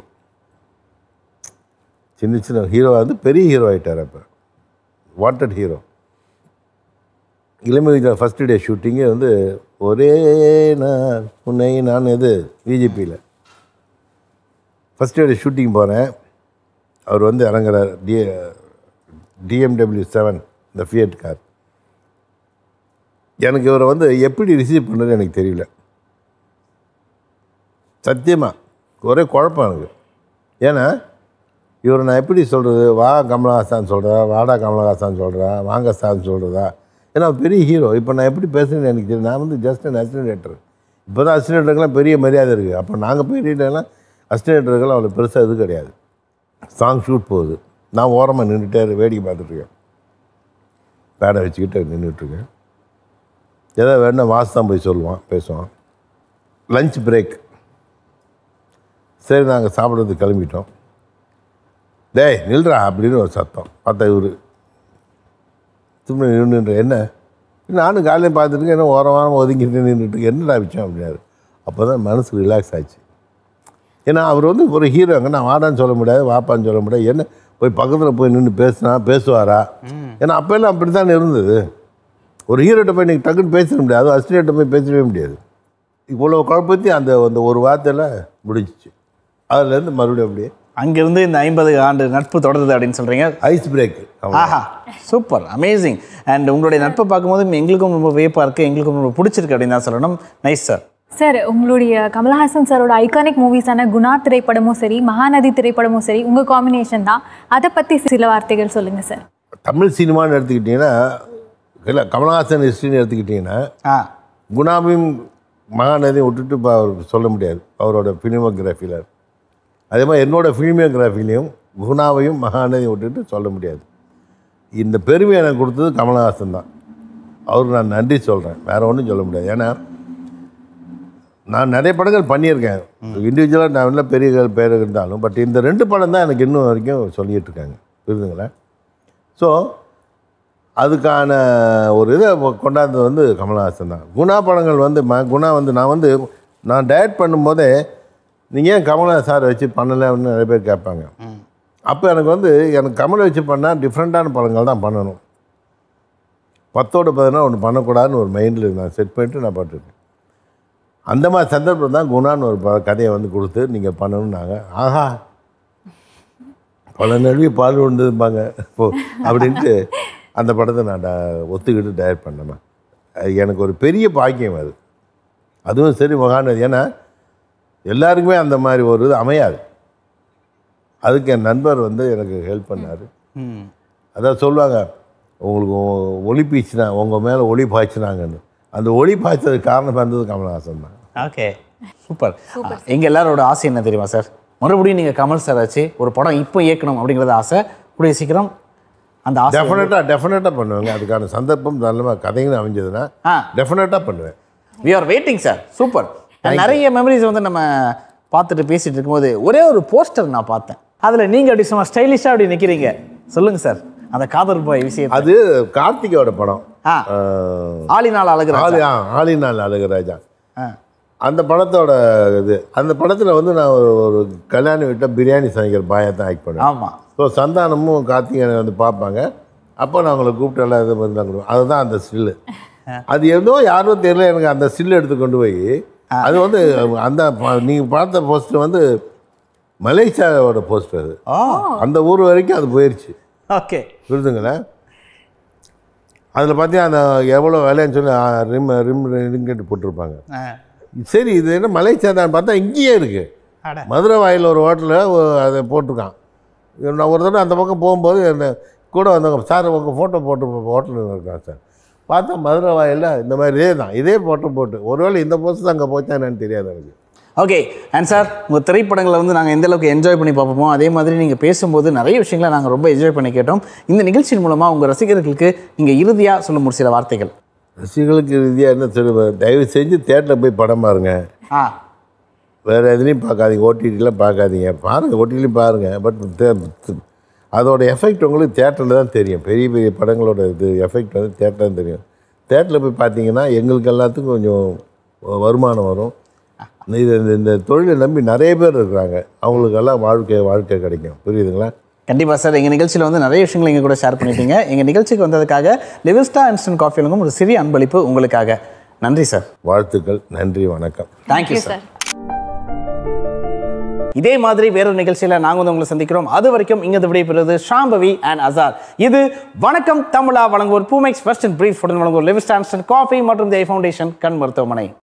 சின்ன சின்ன ஹீரோ வந்து பெரிய ஹீரோ ஆகிட்டார் அப்போ வாண்டட் ஹீரோ இளமை குஞ்சா ஃபஸ்ட்டு டே ஷூட்டிங்கே வந்து ஒரே நான் உன்னை நான் இது பிஜேபியில் ஃபஸ்ட் டே ஷூட்டிங் போகிறேன் அவர் வந்து இறங்குறார் டி டிஎம்டபிள்யூ செவன் இந்த ஃபியட் கார் எனக்கு இவரை வந்து எப்படி ரிசீவ் பண்ணுறது எனக்கு தெரியல சத்தியமாக ஒரே குழப்பம் எனக்கு ஏன்னா இவரை நான் எப்படி சொல்கிறது வா கமலஹாசான் சொல்கிறா வாடா கமலஹாசான் சொல்கிறா வாங்க சான் சொல்கிறதா ஏன்னா அவர் பெரிய ஹீரோ இப்போ நான் எப்படி பேசுகிறேன்னு எனக்கு தெரியும் நான் வந்து ஜஸ்ட் அன் அசிஸ்டன்டேட்டர் இப்போ தான் அசிஸ்டன்டருக்கெல்லாம் பெரிய மரியாதை இருக்குது அப்போ நாங்கள் போயிட்டேலாம் அசிஸ்டன்டருக்கெல்லாம் அவ்வளோ பெருசாக இது கிடையாது சாங் ஷூட் போகுது நான் ஓரமாக நின்றுட்டே வேடிக்கை பார்த்துட்ருக்கேன் பேடை வச்சுக்கிட்டு நின்றுட்டுருக்கேன் ஏதாவது வேணா வாசு தான் போய் சொல்லுவான் பேசுவான் லஞ்ச் பிரேக் சரி நாங்கள் சாப்பிட்றதுக்கு கிளம்பிட்டோம் டேய் நில்றா அப்படின்னு ஒரு சத்தம் பார்த்தா இவர் திரும்ப நின்று என்ன நானும் காலையில் பார்த்துட்டு என்ன ஓரம் வாரம் ஒதுங்கிட்டு நின்றுட்டு என்னடா விஷயம் அப்படின்னாரு அப்போ தான் மனசு ரிலாக்ஸ் ஆச்சு ஏன்னா அவர் வந்து ஒரு ஹீரோங்க நான் வாடான்னு சொல்ல முடியாது வாப்பான்னு சொல்ல முடியாது என்ன போய் பக்கத்தில் போய் நின்று பேசினா பேசுவாரா ஏன்னா அப்போல்லாம் அப்படி தான் இருந்தது ஒரு ஹீரோட்ட போய் நீங்கள் டக்குன்னு பேசிட முடியாது அதுவும் அசிஸ்டண்ட்டை போய் பேசவே முடியாது இவ்வளோ குழப்பத்தையும் அந்த அந்த ஒரு வார்த்தையில் முடிஞ்சிச்சு அதுலேருந்து மறுபடியும் அப்படியே அங்கிருந்து இந்த ஐம்பது ஆண்டு நட்பு தொடருது அப்படின்னு சொல்றீங்க ஐஸ் பிரேக் ஆஹா சூப்பர் அமேசிங் அண்ட் உங்களுடைய நட்பை பார்க்கும்போது எங்களுக்கும் ரொம்ப வியப்பா இருக்கு எங்களுக்கும் ரொம்ப பிடிச்சிருக்கு அப்படின்னு தான் சொல்லணும் நைஸ் சார் சார் உங்களுடைய கமலஹாசன் சாரோட ஐகானிக் மூவிஸான குணா திரைப்படமும் சரி மகாநதி திரைப்படமும் சரி உங்க காம்பினேஷன் தான் அதை பத்தி சில வார்த்தைகள் சொல்லுங்க சார் தமிழ் சினிமான்னு எடுத்துக்கிட்டிங்கன்னா இல்லை கமலஹாசன் ஹிஸ்ட்ரின்னு எடுத்துக்கிட்டிங்கன்னா ஆ குணாவையும் மகாநதியும் விட்டுட்டு இப்போ அவர் சொல்ல முடியாது அவரோட ஃபிலிமோகிராஃபியில் அதே மாதிரி என்னோட ஃபிலிமோகிராஃபிலையும் குணாவையும் மகாநதியும் விட்டுட்டு சொல்ல முடியாது இந்த பெருமை எனக்கு கொடுத்தது கமலஹாசன் தான் அவருக்கு நான் நன்றி சொல்கிறேன் வேறு ஒன்றும் சொல்ல முடியாது ஏன்னா நான் நிறைய படங்கள் பண்ணியிருக்கேன் இண்டிவிஜுவலாக நான் நல்ல பெரிய பேர் இருந்தாலும் பட் இந்த ரெண்டு படம் தான் எனக்கு இன்னும் வரைக்கும் சொல்லிகிட்டு இருக்காங்க புரியுதுங்களா ஸோ அதுக்கான ஒரு இதை கொண்டாந்தது வந்து கமலஹாசன் தான் குணா படங்கள் வந்து ம குணா வந்து நான் வந்து நான் டயட் பண்ணும்போதே நீங்கள் ஏன் கமலா சார் வச்சு பண்ணலைன்னு நிறைய பேர் கேட்பாங்க அப்போ எனக்கு வந்து எனக்கு கமலை வச்சு பண்ணால் டிஃப்ரெண்ட்டான படங்கள் தான் பண்ணணும் பத்தோட பதினா ஒன்று பண்ணக்கூடாதுன்னு ஒரு மைண்டில் நான் செட் பண்ணிட்டு நான் பார்த்துருக்கேன் அந்த மாதிரி சந்தர்ப்பம் தான் குணான்னு ஒரு ப- கதையை வந்து கொடுத்து நீங்கள் பண்ணணும்னாங்க ஆஹா பல நழுவி பால் உண்டும்பாங்க இப்போ அப்படின்ட்டு அந்த படத்தை நான் ட- ஒத்துக்கிட்டு டயட் பண்ணேன் அது எனக்கு ஒரு பெரிய பாக்கியம் அது அதுவும் சரி மகாநதி ஏன்னா எல்லாருக்குமே அந்த மாதிரி ஒரு இது அமையாது அதுக்கு என் நண்பர் வந்து எனக்கு ஹெல்ப் பண்ணார் ம் அதான் சொல்லுவாங்க உங்களுக்கு ஒ- ஒளி பீச்சுனா உங்கள் மேலே ஒளி பாய்ச்சினாங்கன்னு அந்த ஒளி பாய்ச்சதுக்கு காரணம் வந்தது கமலஹாசன் தான் ஓகே சூப்பர் எங்க எல்லாரோட ஆசை என்ன தெரியுமா சார் மறுபடியும் நீங்க கமல் சார் ஆச்சு ஒரு படம் இப்போ இயக்கணும் அப்படிங்கிறது ஆசை கூடிய சீக்கிரம் அந்த ஆசை டெஃபினட்டாக டெஃபினட்டாக பண்ணுவேங்க அதுக்கான சந்தர்ப்பம் நல்ல கதைன்னு அமைஞ்சதுன்னா ஆ டெஃபினட்டாக பண்ணுவேன் we are waiting sir super நிறைய மெமரிஸ் வந்து நம்ம பார்த்துட்டு பேசிட்டு இருக்கும்போது ஒரே ஒரு போஸ்டர் நான் பார்த்தேன் அதில் நீங்கள் அப்படி சும்மா ஸ்டைலிஷாக அப்படி நிற்கிறீங்க சொல்லுங்க சார் அந்த காதல் பாய் விஷயம் அது கார்த்திகோட படம் ஆ ஆஹ், ஆளினால் அழகுறா ஆலி ஆ ஆலிநாள் அழகுராஜா ஆ அந்த படத்தோட இது அந்த படத்தில் வந்து நான் ஒரு ஒரு கல்யாண வீட்டில் பிரியாணி சமைக்கிற பாயை தான் ஆக்ட் பண்ணேன் ஆமாம் ஸோ சந்தானமும் கார்த்திகேயனை வந்து பார்ப்பாங்க அப்போ நான் அவங்களை கூப்பிட்டு எல்லாம் இது பண்ணி தான் கொடுப்பேன் அதுதான் அந்த ஸ்டில்லு அது ஏதோ யாரோ தெரியல எனக்கு அந்த ஸ்டில் எடுத்து கொண்டு போய் அது வந்து அந்த நீங்கள் பார்த்த போஸ்டர் வந்து மலேசியாவோட போஸ்டர் அது ஓ அந்த ஊர் வரைக்கும் அது போயிடுச்சு ஓகே விருதுங்களே அதில் பார்த்தீங்கன்னா அந்த எவ்வளோ விலைன்னு சொல்லி ஆ, ரிம் ரிம் ரிங்கெட் போட்டிருப்பாங்க ஆ சரி இது என்ன மலேசியா தான் பார்த்தா இங்கேயே இருக்குது அட மதுரை வாயில் ஒரு ஹோட்டலில் அதை போட்டிருக்கான் நான் ஒரு தடவை அந்த பக்கம் போகும்போது என்ன கூட வந்தவங்க சார் உங்கள் ஃபோட்டோ போட்டு ஹோட்டலில் இருக்கான் சார் பார்த்தா மதுரை வாயிலில் இந்த மாதிரி இதே தான் இதே ஃபோட்டோ போட்டு ஒருவேளை இந்த போஸ்ட் அங்கே போச்சா என்னன்னு தெரியாது எனக்கு ஓகே அண்ட் சார் உங்கள் திரைப்படங்களை வந்து நாங்கள் எந்த அளவுக்கு என்ஜாய் பண்ணி பார்ப்போமோ அதே மாதிரி நீங்கள் பேசும்போது நிறைய விஷயங்களை நாங்கள் ரொம்ப என்ஜாய் பண்ணி கேட்டோம் இந்த நிகழ்ச்சியின் மூலமாக உங்கள் ரசிகர்களுக்கு நீங்கள் இறுதியாக சொல்ல முடியும் சில வார்த்தைகள் ரசிகர்களுக்கு ரீதியாக என்ன சொல்லுவேன் தயவு செஞ்சு தேட்டரில் போய் படம் பாருங்க ஆ வேறு எதுலேயும் பார்க்காதீங்க ஓடிடிலாம் பார்க்காதீங்க பாருங்கள் ஓடிடிலையும் பாருங்கள் பட் அதோட எஃபெக்ட் உங்களுக்கு தேட்டரில் தான் தெரியும் பெரிய பெரிய படங்களோட இது எஃபெக்ட் வந்து தேட்டரில் தான் தெரியும் தேட்டரில் போய் பார்த்தீங்கன்னா எங்களுக்கு எல்லாத்துக்கும் கொஞ்சம் வ- வருமானம் வரும் இது இந்த- இந்த தொழிலை நம்பி நிறைய பேர் இருக்கிறாங்க அவங்களுக்கெல்லாம் வாழ்க்கை வாழ்க்கை கிடைக்கும் புரியுதுங்களா கண்டிப்பாக சார் எங்கள் நிகழ்ச்சியில் வந்து நிறைய விஷயங்கள் எங்கள் கூட ஷேர் பண்ணிட்டீங்க எங்கள் நிகழ்ச்சிக்கு வந்ததுக்காக லிவிஸ்டா இன்ஸ்டன்ட் காஃபி வழங்கும் ஒரு சிறிய அன்பளிப்பு உங்களுக்காக நன்றி சார் வாழ்த்துக்கள் நன்றி வணக்கம் தேங்க்யூ சார் இதே மாதிரி வேறொரு நிகழ்ச்சியில் நாங்கள் வந்து உங்களை சந்திக்கிறோம் அது வரைக்கும் இங்கே விடைபெறுவது ஷாம்பவி அண்ட் அசார் இது வணக்கம் தமிழா வழங்குவோர் பூமெக்ஸ் ஃபர்ஸ்ட் அண்ட் பிரீஃப் உடன் வழங்குவோர் லிவிஸ்டான்ஸ்டன் காஃபி மற்றும் தி ஐ ஃபவுண்டேஷன் கண் மருத்துவமனை